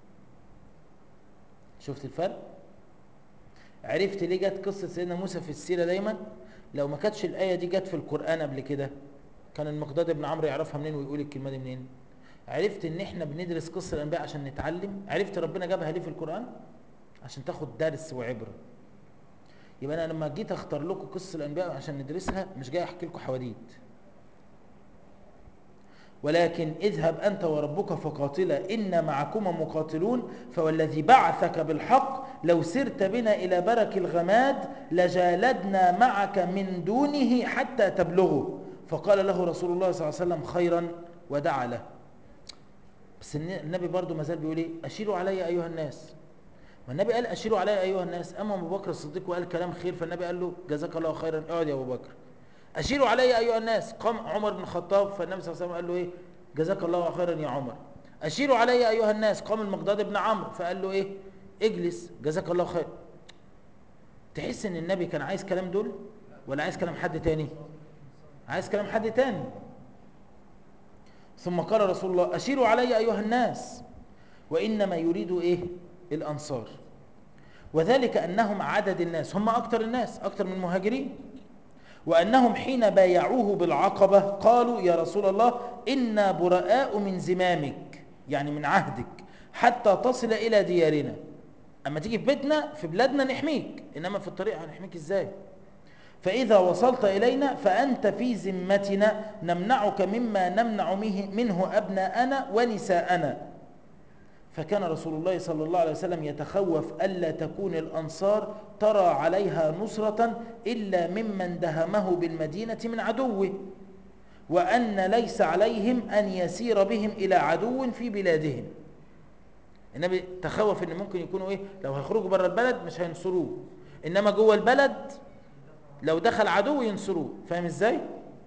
[SPEAKER 1] شفت الفرق؟ عرفت ليه جت قصة سيدنا موسى في السيرة دايما لو ما كانتش الآية دي جت في القرآن قبل كده كان المقداد بن عمرو يعرفها منين ويقول الكلمة دي منين عرفت ان احنا بندرس قصة الأنبياء عشان نتعلم عرفت ربنا جابها ليه في القرآن عشان تاخد درس وعبرة يبقى أنا لما جيت أختار لكم قصة الأنبياء عشان ندرسها مش جاي أحكي لكم حواديت ولكن اذهب أنت وربك فقاتلا إن معكما مقاتلون فوالذي بعثك بالحق لو سرت بنا إلى برك الغماد لجالدنا معك من دونه حتى تبلغه فقال له رسول الله صلى الله عليه وسلم خيرا ودعا له بس النبي برضو ما زال بيقول ايه أشيروا علي أيها الناس ما النبي قال أشيروا علي أيها الناس أما أبو بكر الصديق وقال كلام خير فالنبي قال له جزاك الله خيرا اقعد يا أبو بكر أشيروا علي أيها الناس قام عمر بن الخطاب فالنبي صلى الله عليه وسلم قال له إيه جزاك الله خيرا يا عمر أشيروا علي أيها الناس قام المقداد بن عمرو فقال له إيه اجلس جزاك الله خير تحس ان النبي كان عايز كلام دول ولا عايز كلام حد تاني عايز كلام حد تاني ثم قال رسول الله أشيروا علي أيها الناس وإنما يريد إيه الأنصار وذلك أنهم عدد الناس هم أكتر الناس أكتر من المهاجرين وأنهم حين بايعوه بالعقبة قالوا يا رسول الله إنا براء من زمامك يعني من عهدك حتى تصل إلى ديارنا أما تيجي في بيتنا في بلادنا نحميك إنما في الطريق هنحميك إزاي فإذا وصلت إلينا فأنت في ذمتنا نمنعك مما نمنع منه أبناءنا ونساءنا فكان رسول الله صلى الله عليه وسلم يتخوف ألا تكون الأنصار ترى عليها نصرة إلا ممن دهمه بالمدينة من عدوه وأن ليس عليهم أن يسير بهم إلى عدو في بلادهم النبي تخوف ان ممكن يكونوا ايه لو هيخرجوا بره البلد مش هينصروه انما جوه البلد لو دخل عدو ينصروه فاهم ازاي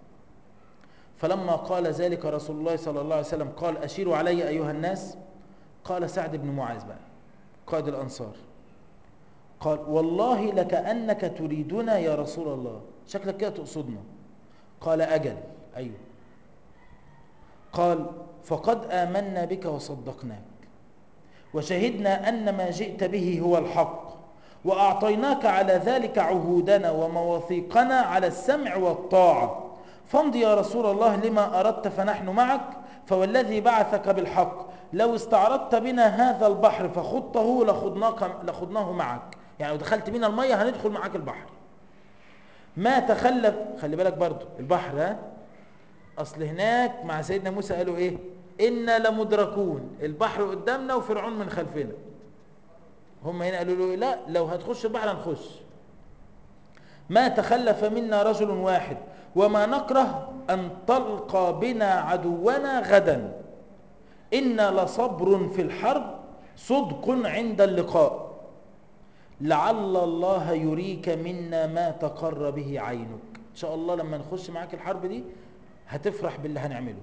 [SPEAKER 1] فلما قال ذلك رسول الله صلى الله عليه وسلم قال اشيروا علي ايها الناس قال سعد بن معاذ بقى قائد الانصار قال والله لكانك تريدنا يا رسول الله شكلك كده تقصدنا قال اجل ايوه قال فقد امنا بك وصدقناك وشهدنا أن ما جئت به هو الحق وأعطيناك على ذلك عهودنا ومواثيقنا على السمع والطاعة فامض يا رسول الله لما أردت فنحن معك فوالذي بعثك بالحق لو استعرضت بنا هذا البحر فخضته لخضناك لخضناه معك يعني لو دخلت بنا المية هندخل معك البحر ما تخلف خلي بالك برضو البحر ها أصل هناك مع سيدنا موسى قالوا إيه إنا لمدركون البحر قدامنا وفرعون من خلفنا هم هنا قالوا له لا لو هتخش البحر هنخش ما تخلف منا رجل واحد وما نكره أن تلقى بنا عدونا غدا إن لصبر في الحرب صدق عند اللقاء لعل الله يريك منا ما تقر به عينك إن شاء الله لما نخش معاك الحرب دي هتفرح باللي هنعمله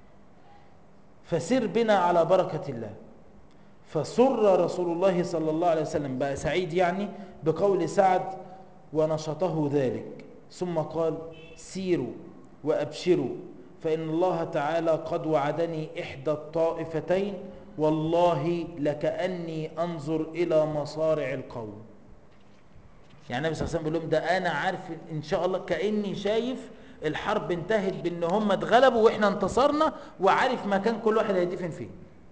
[SPEAKER 1] فسر بنا على بركة الله فسر رسول الله صلى الله عليه وسلم بقى سعيد يعني بقول سعد ونشطه ذلك ثم قال سيروا وأبشروا فإن الله تعالى قد وعدني إحدى الطائفتين والله لكأني أنظر إلى مصارع القوم يعني النبي صلى الله عليه وسلم بيقول لهم ده أنا عارف إن شاء الله كأني شايف الحرب انتهت بأن هم اتغلبوا وإحنا انتصرنا وعارف مكان كل واحد هيدفن فيه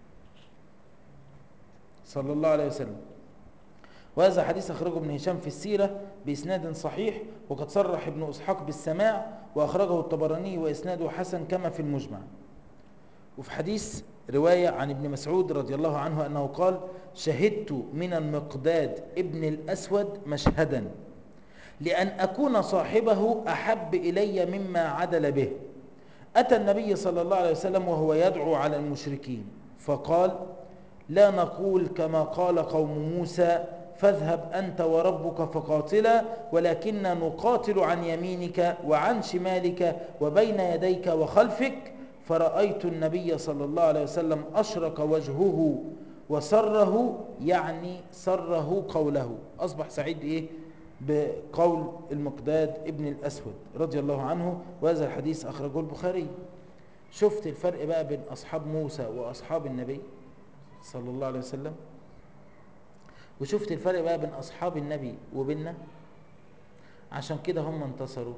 [SPEAKER 1] صلى الله عليه وسلم وهذا حديث أخرجه ابن هشام في السيرة بإسناد صحيح وقد صرح ابن إسحاق بالسماع وأخرجه الطبراني وإسناده حسن كما في المجمع وفي حديث رواية عن ابن مسعود رضي الله عنه أنه قال شهدت من المقداد ابن الأسود مشهدا لأن أكون صاحبه أحب إلي مما عدل به أتى النبي صلى الله عليه وسلم وهو يدعو على المشركين فقال لا نقول كما قال قوم موسى فاذهب أنت وربك فقاتلا ولكن نقاتل عن يمينك وعن شمالك وبين يديك وخلفك فرأيت النبي صلى الله عليه وسلم أشرق وجهه وسره يعني سره قوله أصبح سعيد إيه بقول المقداد ابن الأسود رضي الله عنه وهذا الحديث أخرجه البخاري شفت الفرق بقى بين أصحاب موسى وأصحاب النبي صلى الله عليه وسلم وشفت الفرق بقى بين أصحاب النبي وبيننا عشان كده هم انتصروا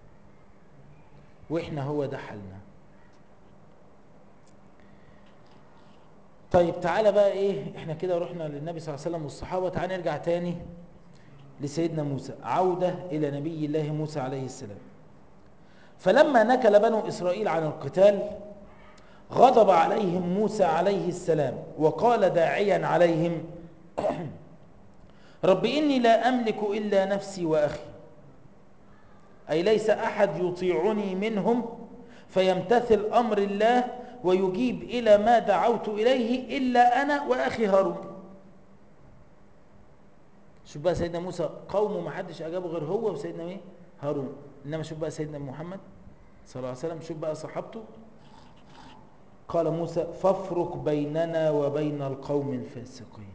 [SPEAKER 1] وإحنا هو ده حالنا طيب تعالى بقى إيه إحنا كده رحنا للنبي صلى الله عليه وسلم والصحابة تعالى نرجع تاني لسيدنا موسى عودة إلى نبي الله موسى عليه السلام فلما نكل بنو إسرائيل عن القتال غضب عليهم موسى عليه السلام وقال داعيا عليهم رب إني لا أملك إلا نفسي وأخي أي ليس أحد يطيعني منهم فيمتثل أمر الله ويجيب إلى ما دعوت إليه إلا أنا وأخي هارون شوف بقى سيدنا موسى قومه ما حدش أجابه غير هو وسيدنا مين هارون إنما شوف بقى سيدنا محمد صلى الله عليه وسلم شوف بقى صحابته قال موسى فافرق بيننا وبين القوم الفاسقين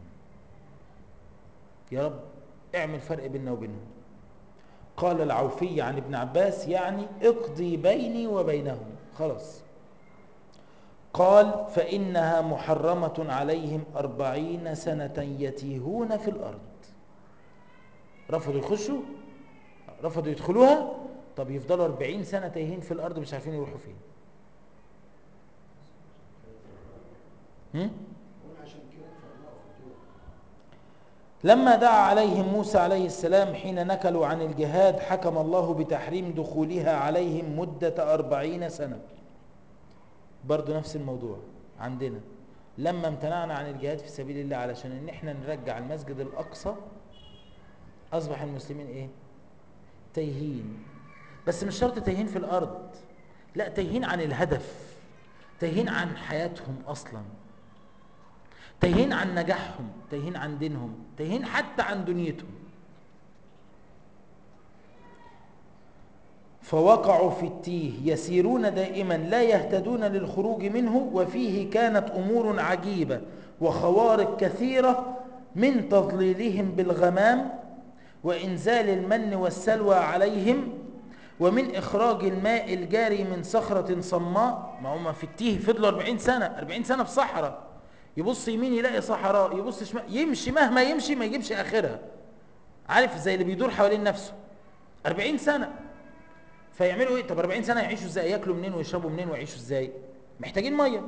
[SPEAKER 1] يا رب اعمل فرق بيننا وبينهم قال العوفي عن ابن عباس يعني اقضي بيني وبينهم خلاص قال فإنها محرمة عليهم أربعين سنة يتيهون في الأرض رفضوا يخشوا رفضوا يدخلوها طب يفضلوا أربعين سنة تايهين في الأرض مش عارفين يروحوا فين هم؟
[SPEAKER 3] هنا عشان كده فرقوا في الدول
[SPEAKER 1] لما دعا عليهم موسى عليه السلام حين نكلوا عن الجهاد حكم الله بتحريم دخولها عليهم مدة أربعين سنة برضو نفس الموضوع عندنا لما امتنعنا عن الجهاد في سبيل الله علشان ان احنا نرجع المسجد الأقصى أصبح المسلمين ايه تايهين بس مش شرط تايهين في الأرض لا تايهين عن الهدف تايهين عن حياتهم أصلاً تايهين عن نجاحهم تايهين عن دينهم تايهين حتى عن دنيتهم فوقعوا في التيه يسيرون دائما لا يهتدون للخروج منه وفيه كانت أمور عجيبة وخوارق كثيرة من تضليلهم بالغمام وإنزال المن والسلوى عليهم ومن إخراج الماء الجاري من صخرة صماء ما هم في التيه فضلوا 40 سنة 40 سنة في صحراء يبص يمين يلاقي صحراء يبص شمال يمشي مهما يمشي ما يجيبش اخرها عارف زي اللي بيدور حوالين نفسه 40 سنة فيعملوا ايه طب 40 سنة يعيشوا ازاي ياكلوا منين ويشربوا منين ويعيشوا ازاي محتاجين مية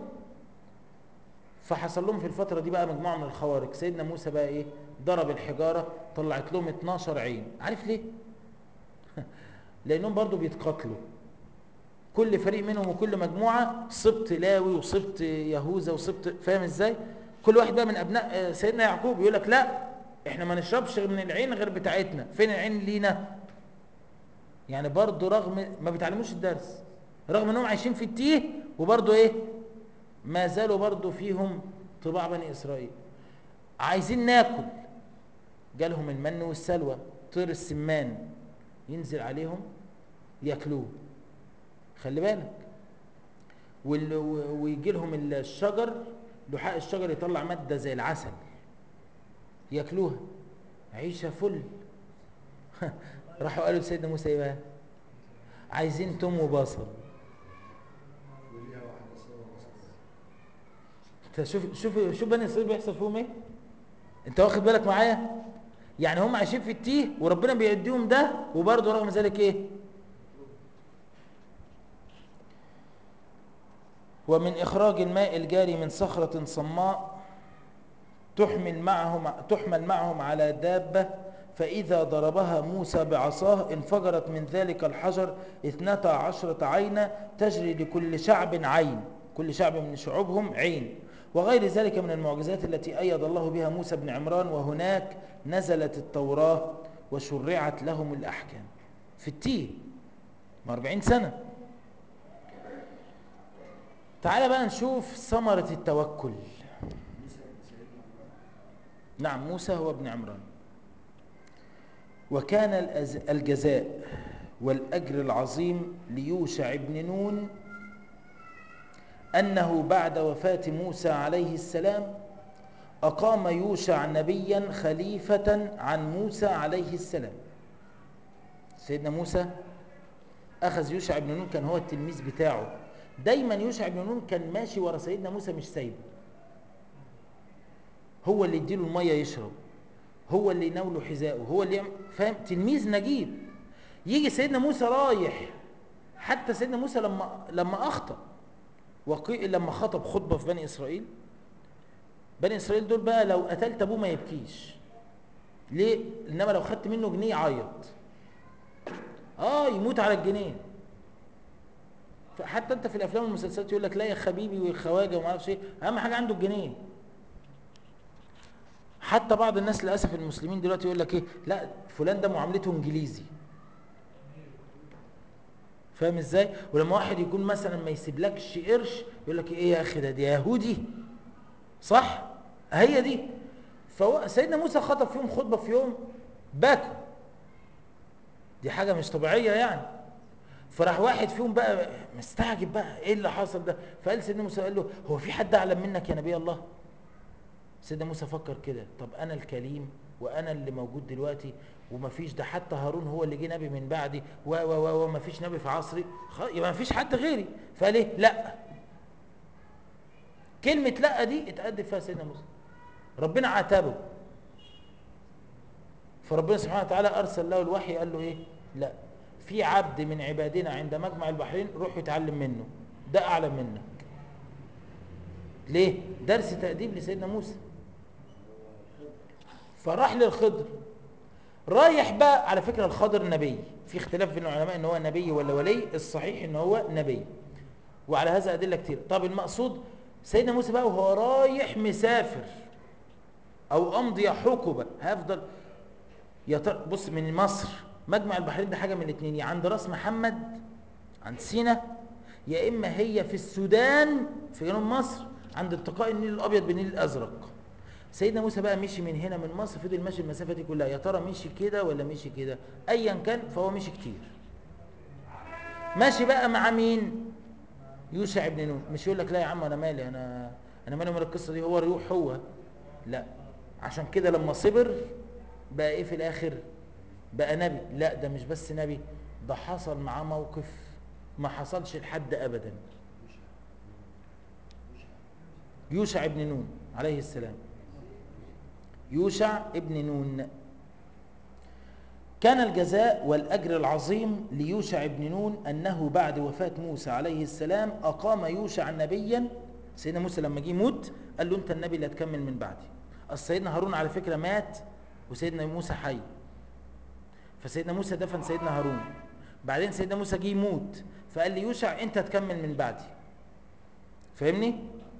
[SPEAKER 1] فحصل لهم في الفترة دي بقى مجموعة من الخوارق سيدنا موسى بقى ايه ضرب الحجارة طلعت لهم 12 عين عارف ليه لانهم برضو بيتقاتلوا كل فريق منهم وكل مجموعة سبط لاوي وسبط يهوذا وسبط فاهم ازاي كل واحد بقى من ابناء سيدنا يعقوب يقول لك لا احنا ما نشربش من العين غير بتاعتنا فين العين لينا يعني برضه رغم ما بيتعلموش الدرس رغم انهم عايشين في التيه وبرضه ايه ما زالوا برضو فيهم طباع بني إسرائيل عايزين ناكل جالهم المن والسلوى طير السمان ينزل عليهم ياكلوه خلي بالك وال- و- ويجي لهم الشجر لحاء الشجر يطلع مادة زي العسل ياكلوها عيشة فل راحوا قالوا لسيدنا موسى ايه بقى عايزين توم وبصل
[SPEAKER 3] وليها واحدة سوا وسط.
[SPEAKER 1] انت شوف شوف شوف بني اسرائيل بيحصل فيهم ايه انت واخد بالك معايا يعني هم عايشين في التيه وربنا بيديهم ده وبرضه رغم ذلك ايه ومن اخراج الماء الجاري من صخرة صماء تحمل معهم تحمل معهم على دابة فإذا ضربها موسى بعصاه انفجرت من ذلك الحجر اثنتا عشرة عينا تجري لكل شعب عين كل شعب من شعوبهم عين وغير ذلك من المعجزات التي أيد الله بها موسى بن عمران وهناك نزلت التوراة وشرعت لهم الأحكام في التيه من 40 سنة تعال بقى نشوف ثمرة التوكل نعم موسى هو ابن عمران وكان الأز- الجزاء والأجر العظيم ليوشع بن نون أنه بعد وفاة موسى عليه السلام أقام يوشع نبيا خليفة عن موسى عليه السلام سيدنا موسى أخذ يوشع بن نون كان هو التلميذ بتاعه دايما يوشع بن نون كان ماشي ورا سيدنا موسى مش سايبه هو اللي يديله الميه يشرب هو اللي يناوله حذائه هو اللي يعمل فاهم تلميذ نجيب يجي سيدنا موسى رايح حتى سيدنا موسى لما لما اخطا وقي لما خطب خطبه في بني اسرائيل بني اسرائيل دول بقى لو قتلت ابوه ما يبكيش ليه انما لو خدت منه جنيه يعيط اه يموت على الجنيه حتى انت في الافلام والمسلسلات يقول لك لا يا خبيبي والخواجه وما اعرفش ايه اهم حاجه عنده الجنيه حتى بعض الناس للاسف المسلمين دلوقتي يقول لك ايه لا فلان ده معاملته انجليزي فاهم ازاي ولما واحد يكون مثلا ما يسيبلكش قرش يقول لك ايه يا اخي ده دي يهودي صح هي دي فهو سيدنا موسى خطب فيهم خطبه في يوم باكوا دي حاجه مش طبيعيه يعني فراح واحد فيهم بقى مستعجب بقى ايه اللي حصل ده فقال سيدنا موسى قال له هو في حد اعلم منك يا نبي الله سيدنا موسى فكر كده طب انا الكليم وانا اللي موجود دلوقتي ومفيش ده حتى هارون هو اللي جه نبي من بعدي و و و ومفيش نبي في عصري خلاص يبقى مفيش حد غيري فقال ايه لا كلمة لا دي اتأدب فيها سيدنا موسى ربنا عاتبه فربنا سبحانه وتعالى ارسل له الوحي قال له ايه لا في عبد من عبادنا عند مجمع البحرين روح يتعلم منه ده اعلم منك ليه درس تأديب لسيدنا موسى فراح للخضر رايح بقى على فكرة الخضر نبي في اختلاف بين العلماء ان هو نبي ولا ولي الصحيح ان هو نبي وعلى هذا ادله كتير طب المقصود سيدنا موسى بقى وهو رايح مسافر او امضي حقبه هفضل يا ترى بص من مصر مجمع البحرين ده حاجه من الاثنين يا عند راس محمد عند سينا يا اما هي في السودان في جنوب مصر عند التقاء النيل الابيض بالنيل الازرق سيدنا موسى بقى مشي من هنا من مصر فضل ماشي المسافه دي كلها يا ترى مشي كده ولا مشي كده ايا كان فهو مشي كتير ماشي بقى مع مين يوشع بن نون مش يقول لك لا يا عم انا مالي انا انا مالي من القصه دي هو يروح هو لا عشان كده لما صبر بقى ايه في الاخر بقى نبي لا ده مش بس نبي ده حصل معاه موقف ما حصلش لحد ابدا يوشع ابن نون عليه السلام يوشع ابن نون كان الجزاء والأجر العظيم ليوشع ابن نون أنه بعد وفاة موسى عليه السلام أقام يوشع نبيا سيدنا موسى لما جه يموت قال له أنت النبي اللي هتكمل من بعدي أصل سيدنا هارون على فكرة مات وسيدنا موسى حي فسيدنا موسى دفن سيدنا هارون بعدين سيدنا موسى جه يموت فقال لي يوشع أنت هتكمل من بعدي فاهمني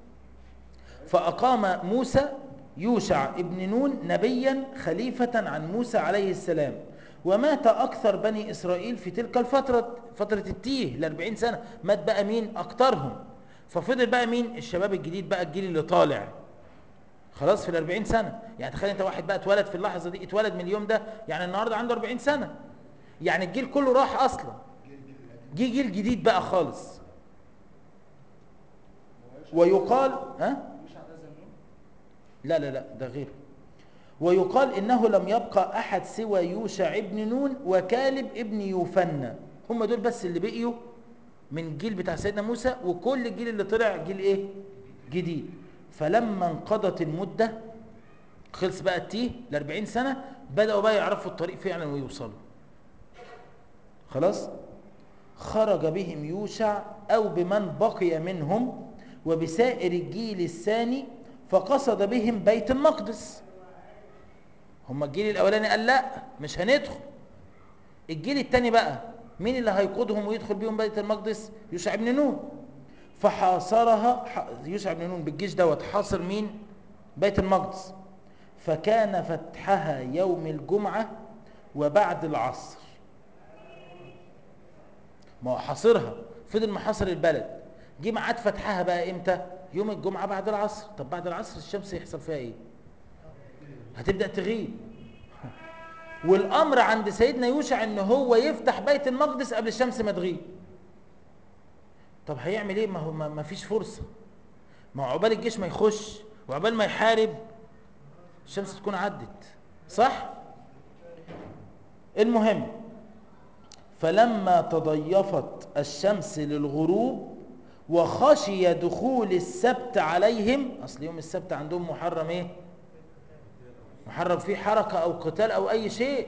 [SPEAKER 1] فأقام موسى يوشع ابن نون نبيا خليفة عن موسى عليه السلام ومات أكثر بني إسرائيل في تلك الفترة فترة التيه الأربعين سنة مات بقى مين أكثرهم ففضل بقى مين الشباب الجديد بقى الجيل اللي طالع خلاص في الأربعين سنة يعني تخيل انت واحد بقى اتولد في اللحظة دي اتولد من اليوم ده يعني النهاردة عنده 40 سنة يعني الجيل كله راح أصلا جه جيل جديد بقى خالص ويقال ها
[SPEAKER 4] مش على زنون
[SPEAKER 1] لا لا لا ده غيره ويقال انه لم يبقى احد سوى يوشع ابن نون وكالب ابن يوفنى هم دول بس اللي بقيوا من الجيل بتاع سيدنا موسى وكل الجيل اللي طلع جيل ايه جديد فلما انقضت المده خلص بقى التيه ل 40 سنه بداوا بقى يعرفوا الطريق فعلا ويوصلوا خلاص خرج بهم يوشع او بمن بقي منهم وبسائر الجيل الثاني فقصد بهم بيت المقدس هم الجيل الاولاني قال لا مش هندخل الجيل الثاني بقى مين اللي هيقودهم ويدخل بيهم بيت المقدس يوشع بن نون فحاصرها ح- يوشع بن نون بالجيش دوت حاصر مين بيت المقدس فكان فتحها يوم الجمعة وبعد العصر ما هو حاصرها فضل محاصر البلد جه ميعاد فتحها بقى امتى يوم الجمعة بعد العصر طب بعد العصر الشمس يحصل فيها ايه هتبدأ تغيب والامر عند سيدنا يوشع ان هو يفتح بيت المقدس قبل الشمس ما تغيب طب هيعمل ايه ما هو ما ما فيش فرصة ما هو عقبال الجيش ما يخش وعقبال ما يحارب الشمس تكون عدت صح المهم فلما تضيفت الشمس للغروب وخشي دخول السبت عليهم اصل يوم السبت عندهم محرم ايه محرم فيه حركة او قتال او اي شيء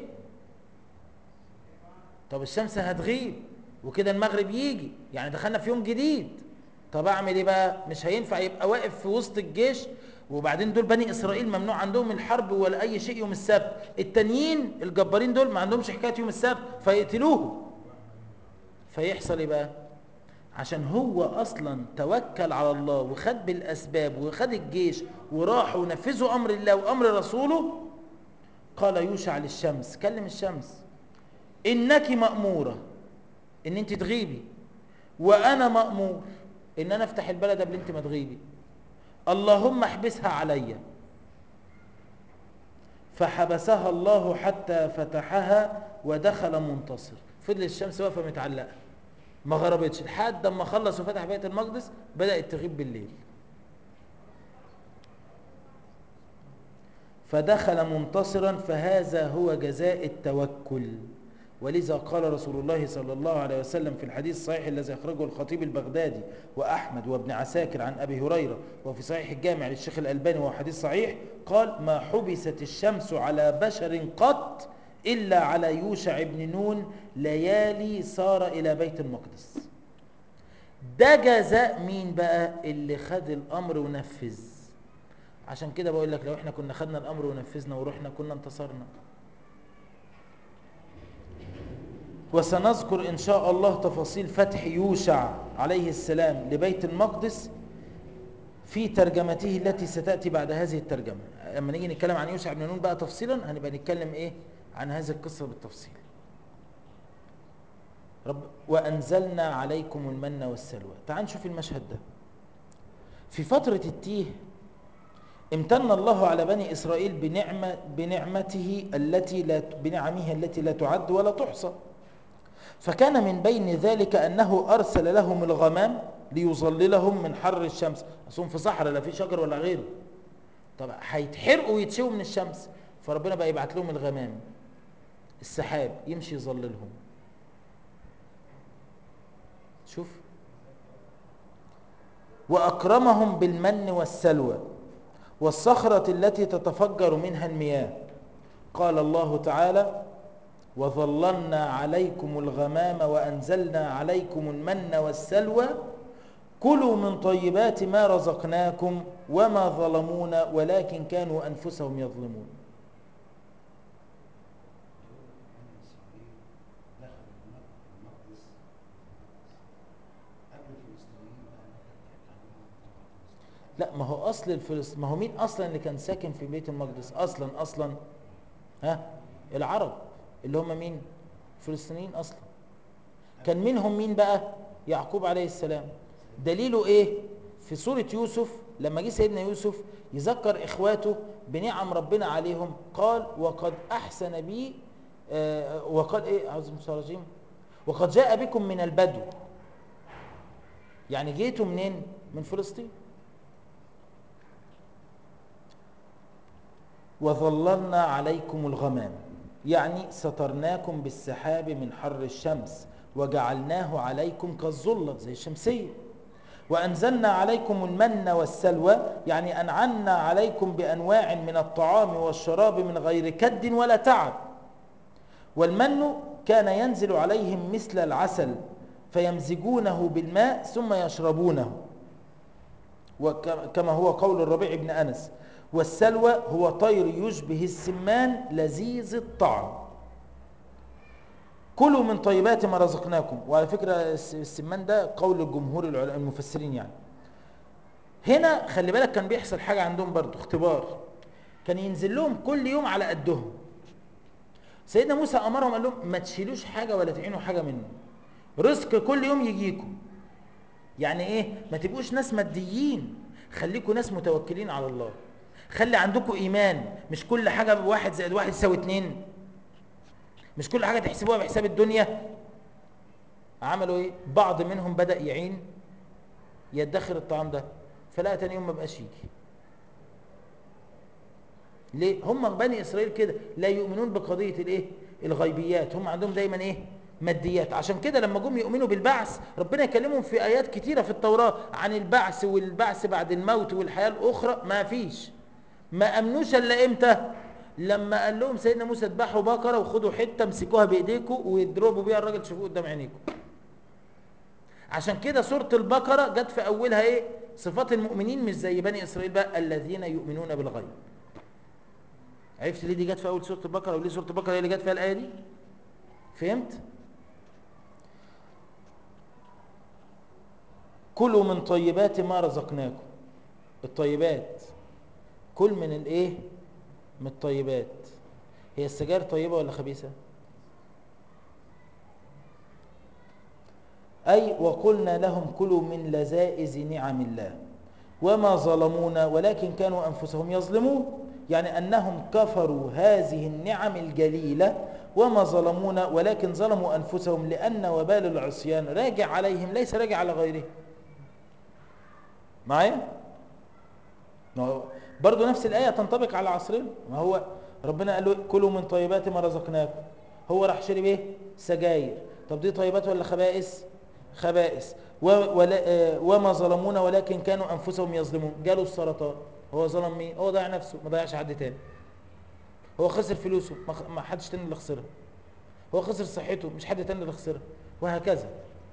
[SPEAKER 1] طب الشمس هتغيب وكده المغرب يجي يعني دخلنا في يوم جديد طب اعمل ايه بقى مش هينفع يبقى واقف في وسط الجيش وبعدين دول بني اسرائيل ممنوع عندهم الحرب ولا اي شيء يوم السبت التانيين الجبارين دول ما عندهمش حكايه يوم السبت فيقتلوه فيحصل ايه بقى عشان هو اصلا توكل على الله وخد بالاسباب وخد الجيش وراحوا ونفذوا امر الله وامر رسوله قال يوشع للشمس كلم الشمس انك ماموره ان انت تغيبي وانا مامور ان انا افتح البلد قبل انت ما تغيبي اللهم احبسها عليا فحبسها الله حتى فتحها ودخل منتصر فضل الشمس واقفه متعلقه ما غربتش لحد اما خلص وفتح بيت المقدس بدات تغيب بالليل فدخل منتصرا فهذا هو جزاء التوكل ولذا قال رسول الله صلى الله عليه وسلم في الحديث الصحيح الذي أخرجه الخطيب البغدادي وأحمد وابن عساكر عن أبي هريرة وفي صحيح الجامع للشيخ الألباني وهو حديث صحيح قال ما حبست الشمس على بشر قط إلا على يوشع بن نون ليالي صار إلى بيت المقدس ده جزاء مين بقى اللي خد الأمر ونفذ عشان كده بقول لك لو احنا كنا خدنا الأمر ونفذنا ورحنا كنا انتصرنا وسنذكر إن شاء الله تفاصيل فتح يوشع عليه السلام لبيت المقدس في ترجمته التي ستأتي بعد هذه الترجمة لما نيجي نتكلم عن يوشع بن نون بقى تفصيلا هنبقى نتكلم إيه عن هذه القصة بالتفصيل رب وأنزلنا عليكم المن والسلوى تعال نشوف المشهد ده في فترة التيه امتن الله على بني إسرائيل بنعمة بنعمته التي لا بنعمه التي لا تعد ولا تحصى فكان من بين ذلك أنه أرسل لهم الغمام ليظللهم من حر الشمس أصلا في صحراء لا في شجر ولا غيره طب هيتحرقوا ويتشووا من الشمس فربنا بقى يبعت لهم الغمام السحاب يمشي يظللهم شوف وأكرمهم بالمن والسلوى والصخرة التي تتفجر منها المياه قال الله تعالى وظللنا عليكم الغمام وأنزلنا عليكم المن والسلوى كلوا من طيبات ما رزقناكم وما ظلمونا ولكن كانوا أنفسهم يظلمون
[SPEAKER 3] دخل المقدس قبل الفلسطينيين
[SPEAKER 1] لا ما هو أصل الفلسطين ما هو مين أصلا اللي كان ساكن في بيت المقدس أصلا أصلا ها العرب اللي هم مين فلسطينيين أصلا كان منهم مين بقى يعقوب عليه السلام دليله ايه في سورة يوسف لما جه سيدنا يوسف يذكر إخواته بنعم ربنا عليهم قال وقد أحسن بي آه، وقد إيه أعوذ بالله من الشيطان الرجيم وقد جاء بكم من البدو يعني جيتوا منين من فلسطين وظللنا عليكم الغمام يعني سترناكم بالسحاب من حر الشمس وجعلناه عليكم كالظلة زي الشمسية وأنزلنا عليكم المن والسلوى يعني أنعمنا عليكم بأنواع من الطعام والشراب من غير كد ولا تعب والمن كان ينزل عليهم مثل العسل فيمزجونه بالماء ثم يشربونه وكما هو قول الربيع بن أنس والسلوى هو طير يشبه السمان لذيذ الطعم كلوا من طيبات ما رزقناكم وعلى فكرة الس- السمان ده قول الجمهور العلماء المفسرين يعني هنا خلي بالك كان بيحصل حاجة عندهم برضو اختبار كان ينزل لهم كل يوم على قدهم سيدنا موسى أمرهم قال لهم ما تشيلوش حاجة ولا تعينوا حاجة منه رزق كل يوم يجيكم يعني ايه ما تبقوش ناس ماديين خليكم ناس متوكلين على الله خلي عندكم ايمان مش كل حاجة بواحد زائد واحد يساوي اتنين مش كل حاجة تحسبوها بحساب الدنيا عملوا ايه بعض منهم بدأ يعين يدخر الطعام ده فلا تاني يوم ما بقاش يجي ليه هم بني اسرائيل كده لا يؤمنون بقضيه الايه الغيبيات هم عندهم دايما ايه ماديات عشان كده لما جم يؤمنوا بالبعث ربنا يكلمهم في ايات كتيره في التوراه عن البعث والبعث بعد الموت والحياه الاخرى ما فيش ما امنوش الا امتى لما قال لهم سيدنا موسى اذبحوا بقره وخدوا حته امسكوها بايديكم واضربوا بيها الراجل تشوفوه قدام عينيكم عشان كده سوره البقره جت في اولها ايه صفات المؤمنين مش زي بني اسرائيل بقى الذين يؤمنون بالغيب عرفت ليه دي جت في اول سوره البقره وليه سوره البقره هي اللي جت فيها الايه دي فهمت كلوا من طيبات ما رزقناكم الطيبات كل من الايه من الطيبات هي السجاير طيبه ولا خبيثه اي وقلنا لهم كلوا من لذائذ نعم الله وما ظلمونا ولكن كانوا انفسهم يظلمون يعني انهم كفروا هذه النعم الجليله وما ظلمونا ولكن ظلموا انفسهم لان وبال العصيان راجع عليهم ليس راجع على غيرهم معايا ما هو برضه نفس الايه تنطبق على عصرنا ما هو ربنا قال له كلوا من طيبات ما رزقناكم هو راح شرب ايه سجاير طب دي طيبات ولا خبائث خبائث و- ولا آه، وما ظلمونا ولكن كانوا انفسهم يظلمون جاله السرطان هو ظلم مين هو ضيع نفسه ما ضيعش حد تاني هو خسر فلوسه ما خ- ما حدش تاني اللي خسرها هو خسر صحته مش حد تاني اللي خسرها وهكذا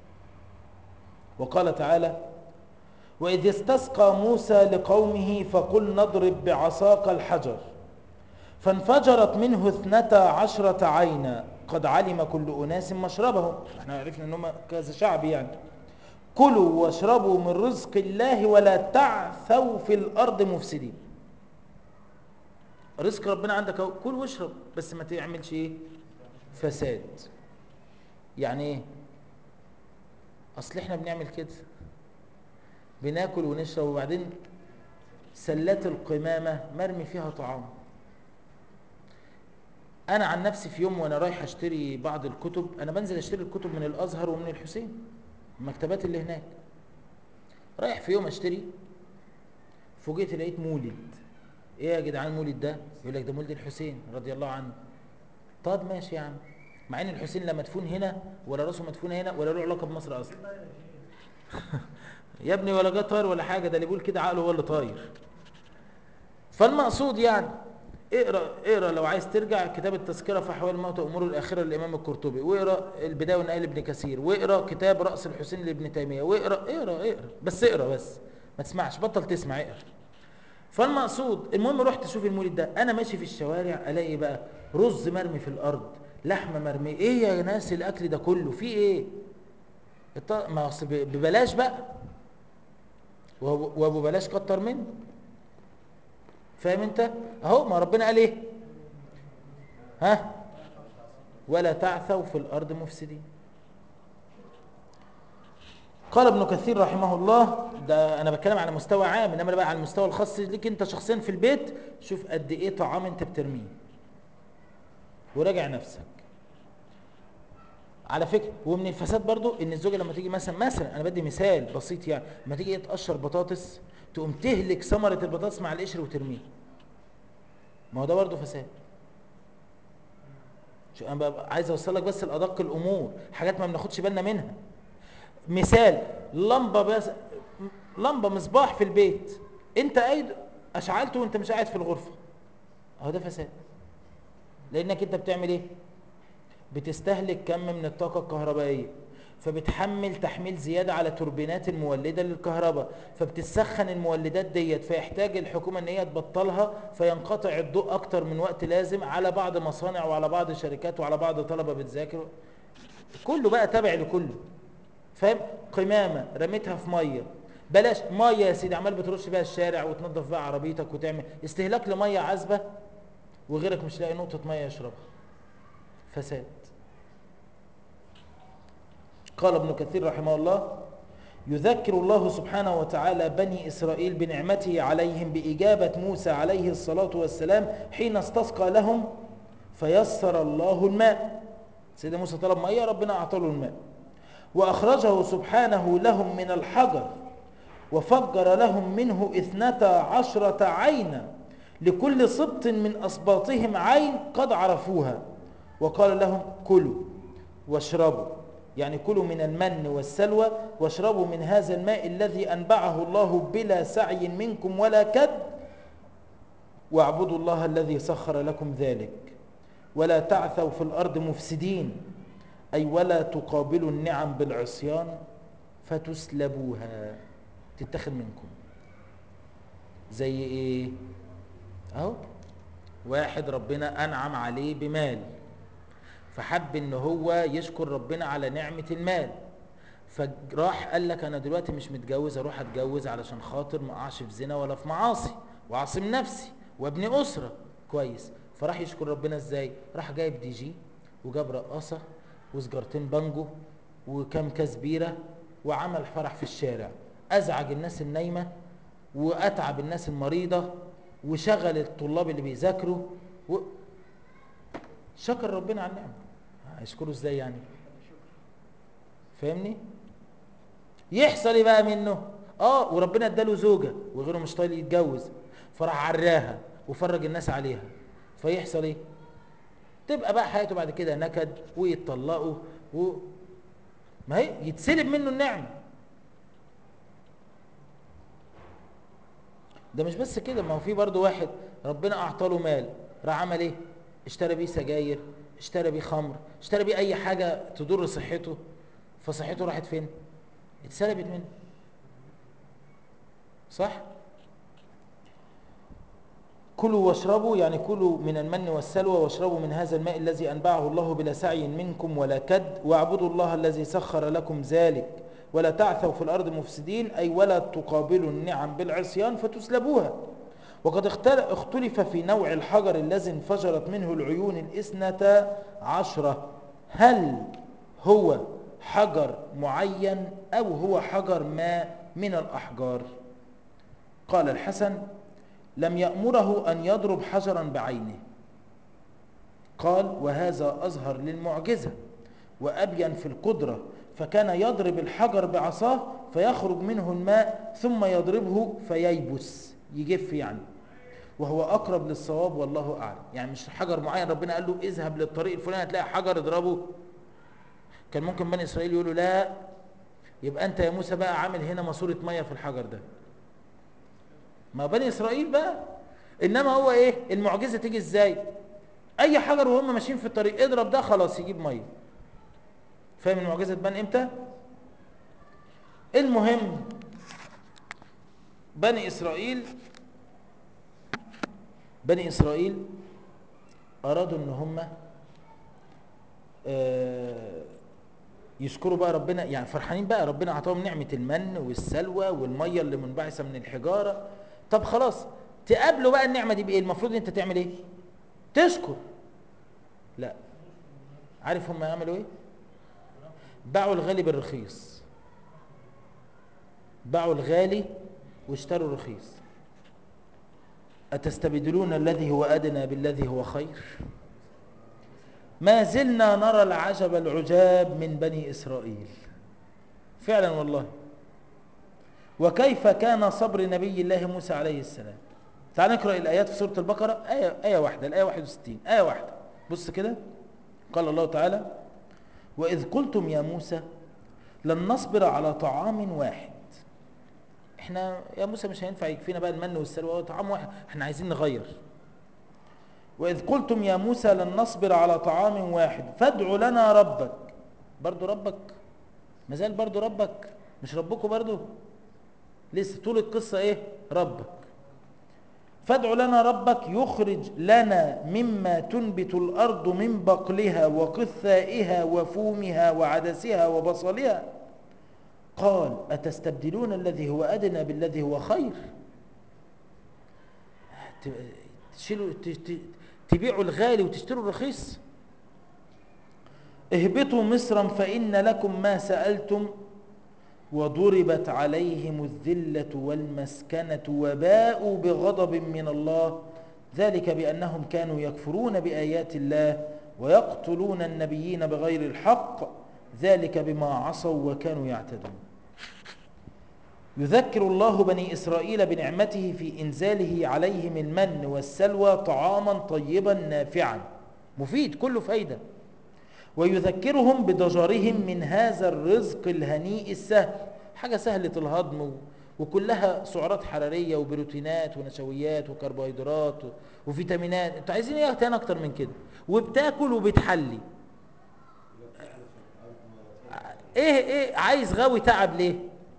[SPEAKER 1] وقال تعالى وإذ استسقى موسى لقومه فقل نضرب بعصاك الحجر فانفجرت منه اثنتا عشرة عينا قد علم كل أناس مشربهم احنا عرفنا ان هم كذا شعب يعني كلوا واشربوا من رزق الله ولا تعثوا في الأرض مفسدين رزق ربنا عندك اهو كل واشرب بس ما تعملش ايه فساد يعني ايه اصل احنا بنعمل كده بناكل ونشرب وبعدين سلات القمامة مرمي فيها طعام انا عن نفسي في يوم وانا رايح اشتري بعض الكتب انا بنزل اشتري الكتب من الازهر ومن الحسين المكتبات اللي هناك رايح في يوم اشتري فوجئت لقيت مولد ايه يا جدعان المولد ده يقول لك ده مولد الحسين رضي الله عنه طب ماشي يا عم مع ان الحسين لا مدفون هنا ولا راسه مدفونه هنا ولا له علاقه بمصر اصلا يا ابني ولا جه طاير ولا حاجه ده اللي بيقول كده عقله هو اللي طاير فالمقصود يعني اقرا اقرا لو عايز ترجع كتاب التذكره في احوال الموت وامور الاخره للامام القرطبي واقرا البدايه والنهايه لابن كثير واقرا كتاب راس الحسين لابن تيميه واقرا اقرا اقرا بس اقرا بس ما تسمعش بطل تسمع اقرا فالمقصود المهم رحت اشوف المولد ده انا ماشي في الشوارع الاقي بقى رز مرمي في الارض لحمه مرميه ايه يا ناس الاكل ده كله في ايه الط- ما أصل ب- ببلاش بقى وأبو وأبو بلاش كتر منه فاهم انت اهو ما ربنا قال ايه ها ولا تعثوا في الارض مفسدين قال ابن كثير رحمه الله ده انا بتكلم على مستوى عام انما بقى على المستوى الخاص ليك انت شخصيا في البيت شوف قد ايه طعام انت بترميه وراجع نفسك على فكره ومن الفساد برضو ان الزوجه لما تيجي مثلا مثلا انا بدي مثال بسيط يعني لما تيجي إيه تقشر بطاطس تقوم تهلك ثمره البطاطس مع القشر وترميه ما هو ده برضو فساد شو انا بقى عايز اوصل لك بس الادق الامور حاجات ما بناخدش بالنا منها مثال لمبه بس لمبه مصباح في البيت انت قاعد اشعلته وانت مش قاعد في الغرفه اهو ده فساد لانك انت بتعمل ايه بتستهلك كم من الطاقه الكهربائيه فبتحمل تحميل زياده على توربينات المولده للكهرباء فبتسخن المولدات ديت فيحتاج الحكومه ان هي تبطلها فينقطع الضوء اكتر من وقت لازم على بعض مصانع وعلى بعض شركات وعلى بعض طلبه بتذاكر كله بقى تابع لكله فاهم قمامه رميتها في ميه بلاش ميه يا سيدي عمال بترش بيها الشارع وتنظف بقى عربيتك وتعمل استهلاك لميه عذبه وغيرك مش لاقي نقطه ميه يشربها فساد قال ابن كثير رحمه الله يذكر الله سبحانه وتعالى بني إسرائيل بنعمته عليهم بإجابة موسى عليه الصلاة والسلام حين استسقى لهم فيسر الله الماء سيدنا موسى طلب مية ربنا أعطى له الماء وأخرجه سبحانه لهم من الحجر وفجر لهم منه اثنتا عشرة عينا لكل سبط من أسباطهم عين قد عرفوها وقال لهم كلوا واشربوا يعني كلوا من المن والسلوى واشربوا من هذا الماء الذي أنبعه الله بلا سعي منكم ولا كد واعبدوا الله الذي سخر لكم ذلك ولا تعثوا في الأرض مفسدين أي ولا تقابلوا النعم بالعصيان فتسلبوها تتخذ منكم زي ايه اهو واحد ربنا انعم عليه بمال فحب ان هو يشكر ربنا على نعمة المال فراح قال لك انا دلوقتي مش متجوز اروح اتجوز علشان خاطر ما اقعش في زنا ولا في معاصي واعصم نفسي وابني اسرة كويس فراح يشكر ربنا ازاي راح جايب دي جي وجاب رقاصة وسجارتين بانجو وكام كاس بيرة وعمل فرح في الشارع ازعج الناس النايمة واتعب الناس المريضة وشغل الطلاب اللي بيذاكروا و... شكر ربنا على النعمة هيشكره ازاي يعني فاهمني يحصل ايه بقى منه اه وربنا اداله زوجة وغيره مش طايل يتجوز فراح عراها وفرج الناس عليها فيحصل ايه تبقى بقى حياته بعد كده نكد ويتطلقوا و... ما هي يتسلب منه النعمة ده مش بس كده ما هو في برضه واحد ربنا اعطى له مال راح عمل ايه اشترى بيه سجاير اشترى بيه خمر اشترى بيه اي حاجة تضر صحته فصحته راحت فين اتسلبت منه صح كلوا واشربوا يعني كلوا من المن والسلوى واشربوا من هذا الماء الذي أنبعه الله بلا سعي منكم ولا كد واعبدوا الله الذي سخر لكم ذلك ولا تعثوا في الأرض مفسدين أي ولا تقابلوا النعم بالعصيان فتسلبوها وقد اختلف في نوع الحجر الذي انفجرت منه العيون الاثنتا عشرة هل هو حجر معين أو هو حجر ما من الأحجار قال الحسن لم يأمره أن يضرب حجرا بعينه قال وهذا أظهر للمعجزة وأبين في القدرة فكان يضرب الحجر بعصاه فيخرج منه الماء ثم يضربه فييبس يجف يعني وهو أقرب للصواب والله أعلم يعني مش حجر معين ربنا قال له اذهب للطريق الفلاني هتلاقي حجر اضربه كان ممكن بني إسرائيل يقولوا لا يبقى أنت يا موسى بقى عامل هنا ماسورة مية في الحجر ده ما بني إسرائيل بقى إنما هو إيه المعجزة تيجي إزاي أي حجر وهم ماشيين في الطريق اضرب ده خلاص يجيب مية فاهم المعجزة تبان إمتى المهم بني إسرائيل بني إسرائيل أرادوا إن هم يشكروا بقى ربنا يعني فرحانين بقى ربنا أعطاهم نعمة المن والسلوى والمية اللي منبعثة من الحجارة طب خلاص تقابلوا بقى النعمة دي بإيه المفروض أنت تعمل إيه تشكر لا عارف هم يعملوا إيه باعوا الغالي بالرخيص باعوا الغالي واشتروا الرخيص أتستبدلون الذي هو أدنى بالذي هو خير ما زلنا نرى العجب العجاب من بني إسرائيل فعلا والله وكيف كان صبر نبي الله موسى عليه السلام تعال نقرأ الآيات في سورة البقرة آية, آية واحدة الآية 61 آية واحدة بص كده قال الله تعالى وإذ قلتم يا موسى لن نصبر على طعام واحد احنا يا موسى مش هينفع يكفينا بقى المن والسلوى هو طعام واحد احنا عايزين نغير وإذ قلتم يا موسى لن نصبر على طعام واحد فادع لنا ربك برضو ربك مازال برضو ربك مش ربكم برضو لسه طول القصة ايه ربك فادع لنا ربك يخرج لنا مما تنبت الأرض من بقلها وقثائها وفومها وعدسها وبصلها قال أتستبدلون الذي هو أدنى بالذي هو خير تشيلوا تبيعوا الغالي وتشتروا الرخيص اهبطوا مصرا فإن لكم ما سألتم وضربت عليهم الذلة والمسكنة وباءوا بغضب من الله ذلك بأنهم كانوا يكفرون بآيات الله ويقتلون النبيين بغير الحق ذلك بما عصوا وكانوا يعتدون يذكر الله بني إسرائيل بنعمته في إنزاله عليهم المن والسلوى طعاما طيبا نافعا مفيد كله فايدة ويذكرهم بضجرهم من هذا الرزق الهنيء السهل حاجة سهلة الهضم وكلها سعرات حرارية وبروتينات ونشويات وكربوهيدرات وفيتامينات انتوا عايزين ايه تاني اكتر من كده وبتاكل وبتحلي ايه ايه عايز غاوي تعب ليه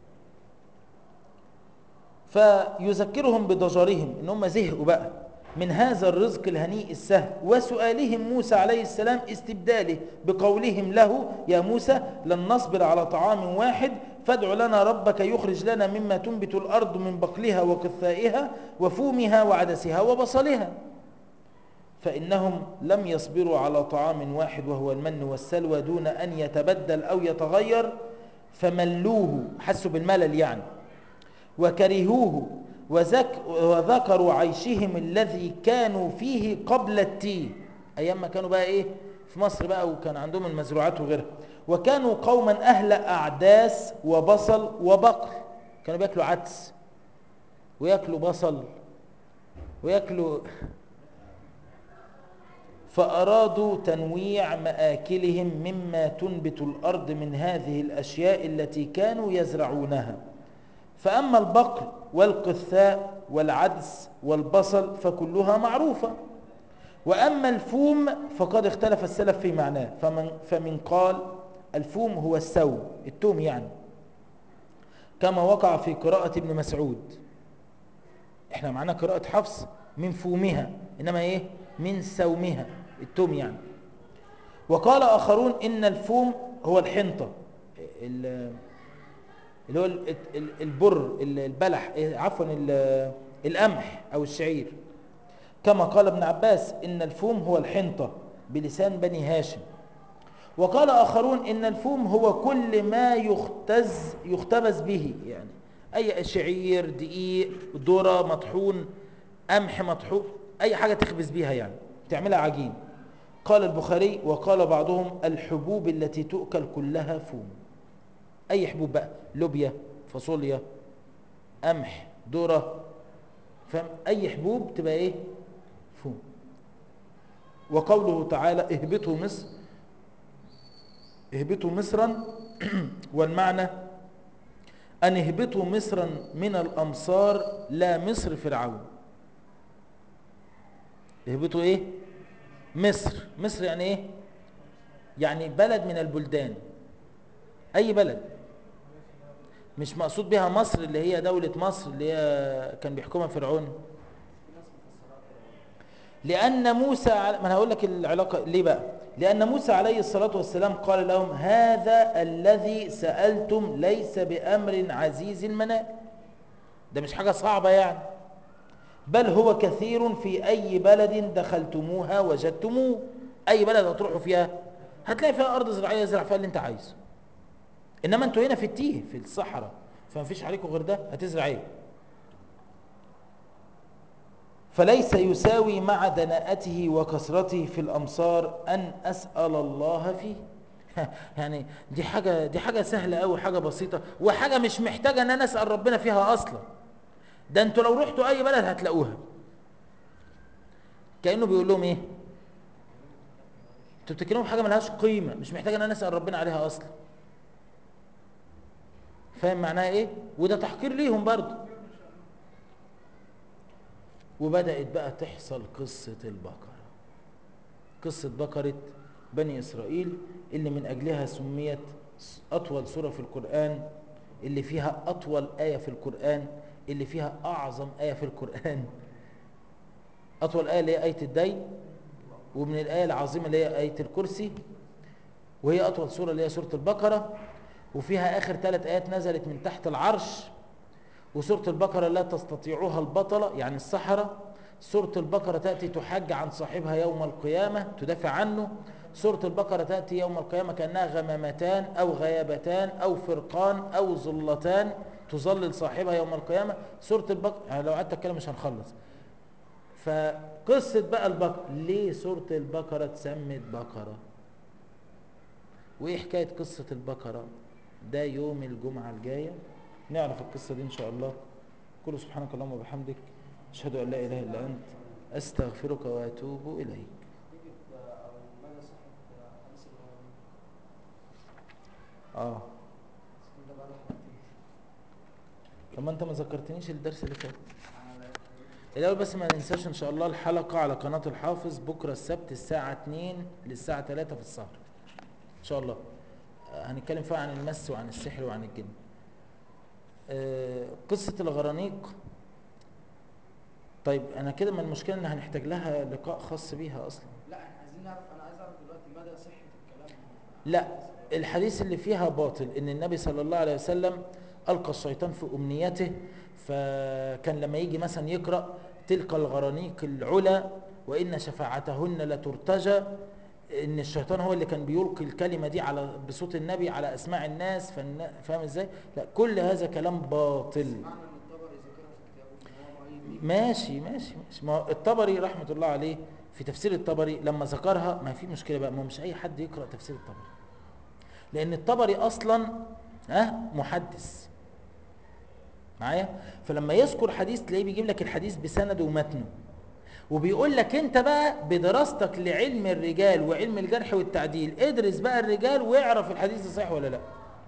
[SPEAKER 1] فيذكرهم بضجرهم ان هم زهقوا بقى من هذا الرزق الهنيء السهل وسؤالهم موسى عليه السلام استبداله بقولهم له يا موسى لن نصبر على طعام واحد فادع لنا ربك يخرج لنا مما تنبت الأرض من بقلها وقثائها وفومها وعدسها وبصلها فإنهم لم يصبروا على طعام واحد وهو المن والسلوى دون أن يتبدل أو يتغير فملوه حسوا بالملل يعني وكرهوه وذك وذكروا عيشهم الذي كانوا فيه قبل التيه أيام ما كانوا بقى إيه في مصر بقى وكان عندهم المزروعات وغيرها وكانوا قوما أهل أعداس وبصل وبقر كانوا بيأكلوا عدس ويأكلوا بصل ويأكلوا فأرادوا تنويع مآكلهم مما تنبت الأرض من هذه الأشياء التي كانوا يزرعونها فأما البقر والقثاء والعدس والبصل فكلها معروفة وأما الفوم فقد اختلف السلف في معناه فمن, فمن قال الفوم هو السوم التوم يعني كما وقع في قراءة ابن مسعود احنا معنا قراءة حفص من فومها إنما ايه من سومها التوم يعني وقال آخرون إن الفوم هو الحنطة اللي هو البر البلح عفوا القمح أو الشعير كما قال ابن عباس إن الفوم هو الحنطة بلسان بني هاشم وقال آخرون إن الفوم هو كل ما يختز يختبز به يعني أي شعير دقيق ذرة مطحون قمح مطحون أي حاجة تخبز بيها يعني تعملها عجين قال البخاري وقال بعضهم الحبوب التي تؤكل كلها فوم أي حبوب بقى لوبيا فاصوليا قمح ذرة فاهم أي حبوب تبقى إيه فوم وقوله تعالى اهبطوا مصر اهبطوا مصرا والمعنى أن اهبطوا مصرا من الأمصار لا مصر فرعون اهبطوا ايه مصر مصر يعني ايه يعني بلد من البلدان اي بلد مش مقصود بها مصر اللي هي دولة مصر اللي هي كان بيحكمها فرعون لأن موسى ما أنا هقول لك العلاقة ليه بقى لأن موسى عليه الصلاة والسلام قال لهم هذا الذي سألتم ليس بأمر عزيز المنال ده مش حاجة صعبة يعني بل هو كثير في أي بلد دخلتموها وجدتموه أي بلد هتروحوا فيها هتلاقي فيها أرض زراعية زرع فيها اللي أنت عايزه إنما أنتوا هنا في التيه في الصحراء فمفيش عليكم غير ده هتزرع ايه فليس يساوي مع دناءته وكثرته في الامصار ان اسال الله فيه يعني دي حاجه دي حاجه سهله قوي حاجه بسيطه وحاجه مش محتاجه ان انا اسال ربنا فيها اصلا ده انتوا لو رحتوا اي بلد هتلاقوها كانه بيقول لهم ايه انتوا بتتكلموا في حاجه ملهاش قيمه مش محتاجه ان انا اسال ربنا عليها اصلا فاهم معناها ايه وده تحقير ليهم برضه وبدات بقى تحصل قصه البقره قصه بقره بني اسرائيل اللي من اجلها سميت اطول سوره في القران اللي فيها اطول ايه في القران اللي فيها اعظم ايه في القران اطول ايه اللي هي ايه الدين ومن الايه العظيمه اللي هي ايه الكرسي وهي اطول سوره اللي هي سوره البقره وفيها اخر ثلاث ايات نزلت من تحت العرش وسوره البقره لا تستطيعها البطله يعني السحره سوره البقره تاتي تحج عن صاحبها يوم القيامه تدافع عنه سوره البقره تاتي يوم القيامه كانها غمامتان او غيابتان او فرقان او ظلتان تظلل صاحبها يوم القيامه سوره البقره يعني لو قعدت اتكلم مش هنخلص فقصه بقى البقره ليه سوره البقره اتسمت بقره وايه حكايه قصه البقره ده يوم الجمعه الجايه نعرف القصه دي ان شاء الله كل سبحانك اللهم وبحمدك اشهد ان لا اله الا انت استغفرك واتوب اليك اه طب ما انت ما ذكرتنيش الدرس اللي فات الاول بس ما ننساش ان شاء الله الحلقه على قناه الحافظ بكره السبت الساعه 2 للساعه 3 في السهر ان شاء الله آه، هنتكلم فيها عن المس وعن السحر وعن الجن آه، قصه الغرانيق طيب انا كده ما المشكله ان هنحتاج لها لقاء خاص بيها اصلا
[SPEAKER 4] لا احنا عايزين نعرف انا عايز اعرف دلوقتي مدى صحه الكلام
[SPEAKER 1] لا الحديث اللي فيها باطل ان النبي صلى الله عليه وسلم القى الشيطان في امنيته فكان لما يجي مثلا يقرا تلك الغرانيق العلا وان شفاعتهن لترتجى ان الشيطان هو اللي كان بيلقي الكلمه دي على بصوت النبي على اسماع الناس فالنا- فاهم ازاي لا كل هذا كلام باطل
[SPEAKER 4] معنى ان الطبري ذكرها في كتابه ان هو معين
[SPEAKER 1] ماشي ماشي ماشي ما هو الطبري رحمه الله عليه في تفسير الطبري لما ذكرها ما في مشكله بقى ما هو مش اي حد يقرا تفسير الطبري لان الطبري اصلا ها محدث معايا فلما يذكر حديث تلاقيه بيجيب لك الحديث بسنده ومتنه وبيقول لك انت بقى بدراستك لعلم الرجال وعلم الجرح والتعديل ادرس بقى الرجال واعرف الحديث ده صحيح ولا لا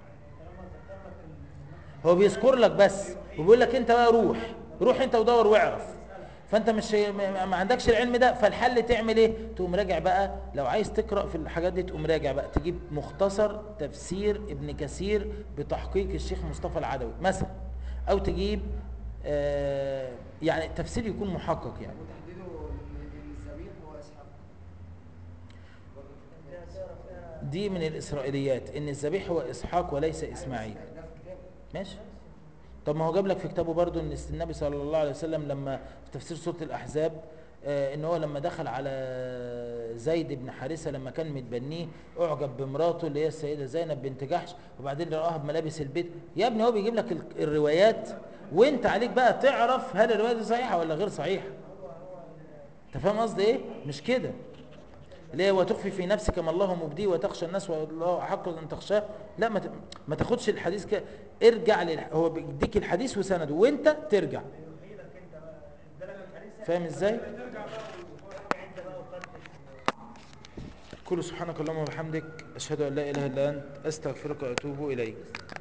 [SPEAKER 1] هو بيذكر لك بس وبيقول لك انت بقى روح روح انت ودور واعرف فانت مش ما ما عندكش العلم ده فالحل تعمل ايه تقوم راجع بقى لو عايز تقرا في الحاجات دي تقوم راجع بقى تجيب مختصر تفسير ابن كثير بتحقيق الشيخ مصطفى العدوي مثلا او تجيب آه يعني تفسير يكون محقق يعني
[SPEAKER 4] وتحديده ان إن الذبيح هو اسحاق
[SPEAKER 1] دي من الاسرائيليات ان الذبيح هو اسحاق وليس اسماعيل
[SPEAKER 4] ده في كتابه
[SPEAKER 1] ماشي طب ما هو جاب لك في كتابه برضو ان النبي صلى الله عليه وسلم لما في تفسير سوره الاحزاب آه ان هو لما دخل على زيد بن حارثه لما كان متبنيه اعجب بمراته اللي هي السيده زينب بنت جحش وبعدين رآها بملابس البيت يا ابني هو بيجيب لك ال- الروايات وانت عليك بقى تعرف هل الروايه دي صحيحه ولا غير صحيحه انت فاهم قصدي ايه مش كده ليه وتخفي في نفسك ما الله مبديه وتخشى الناس والله احق ان تخشاه لا ما ت- ما تاخدش الحديث كده ارجع لل... هو بيديك الحديث وسنده وانت ترجع فاهم ازاي كل سبحانك اللهم وبحمدك اشهد ان لا اله الا انت استغفرك واتوب اليك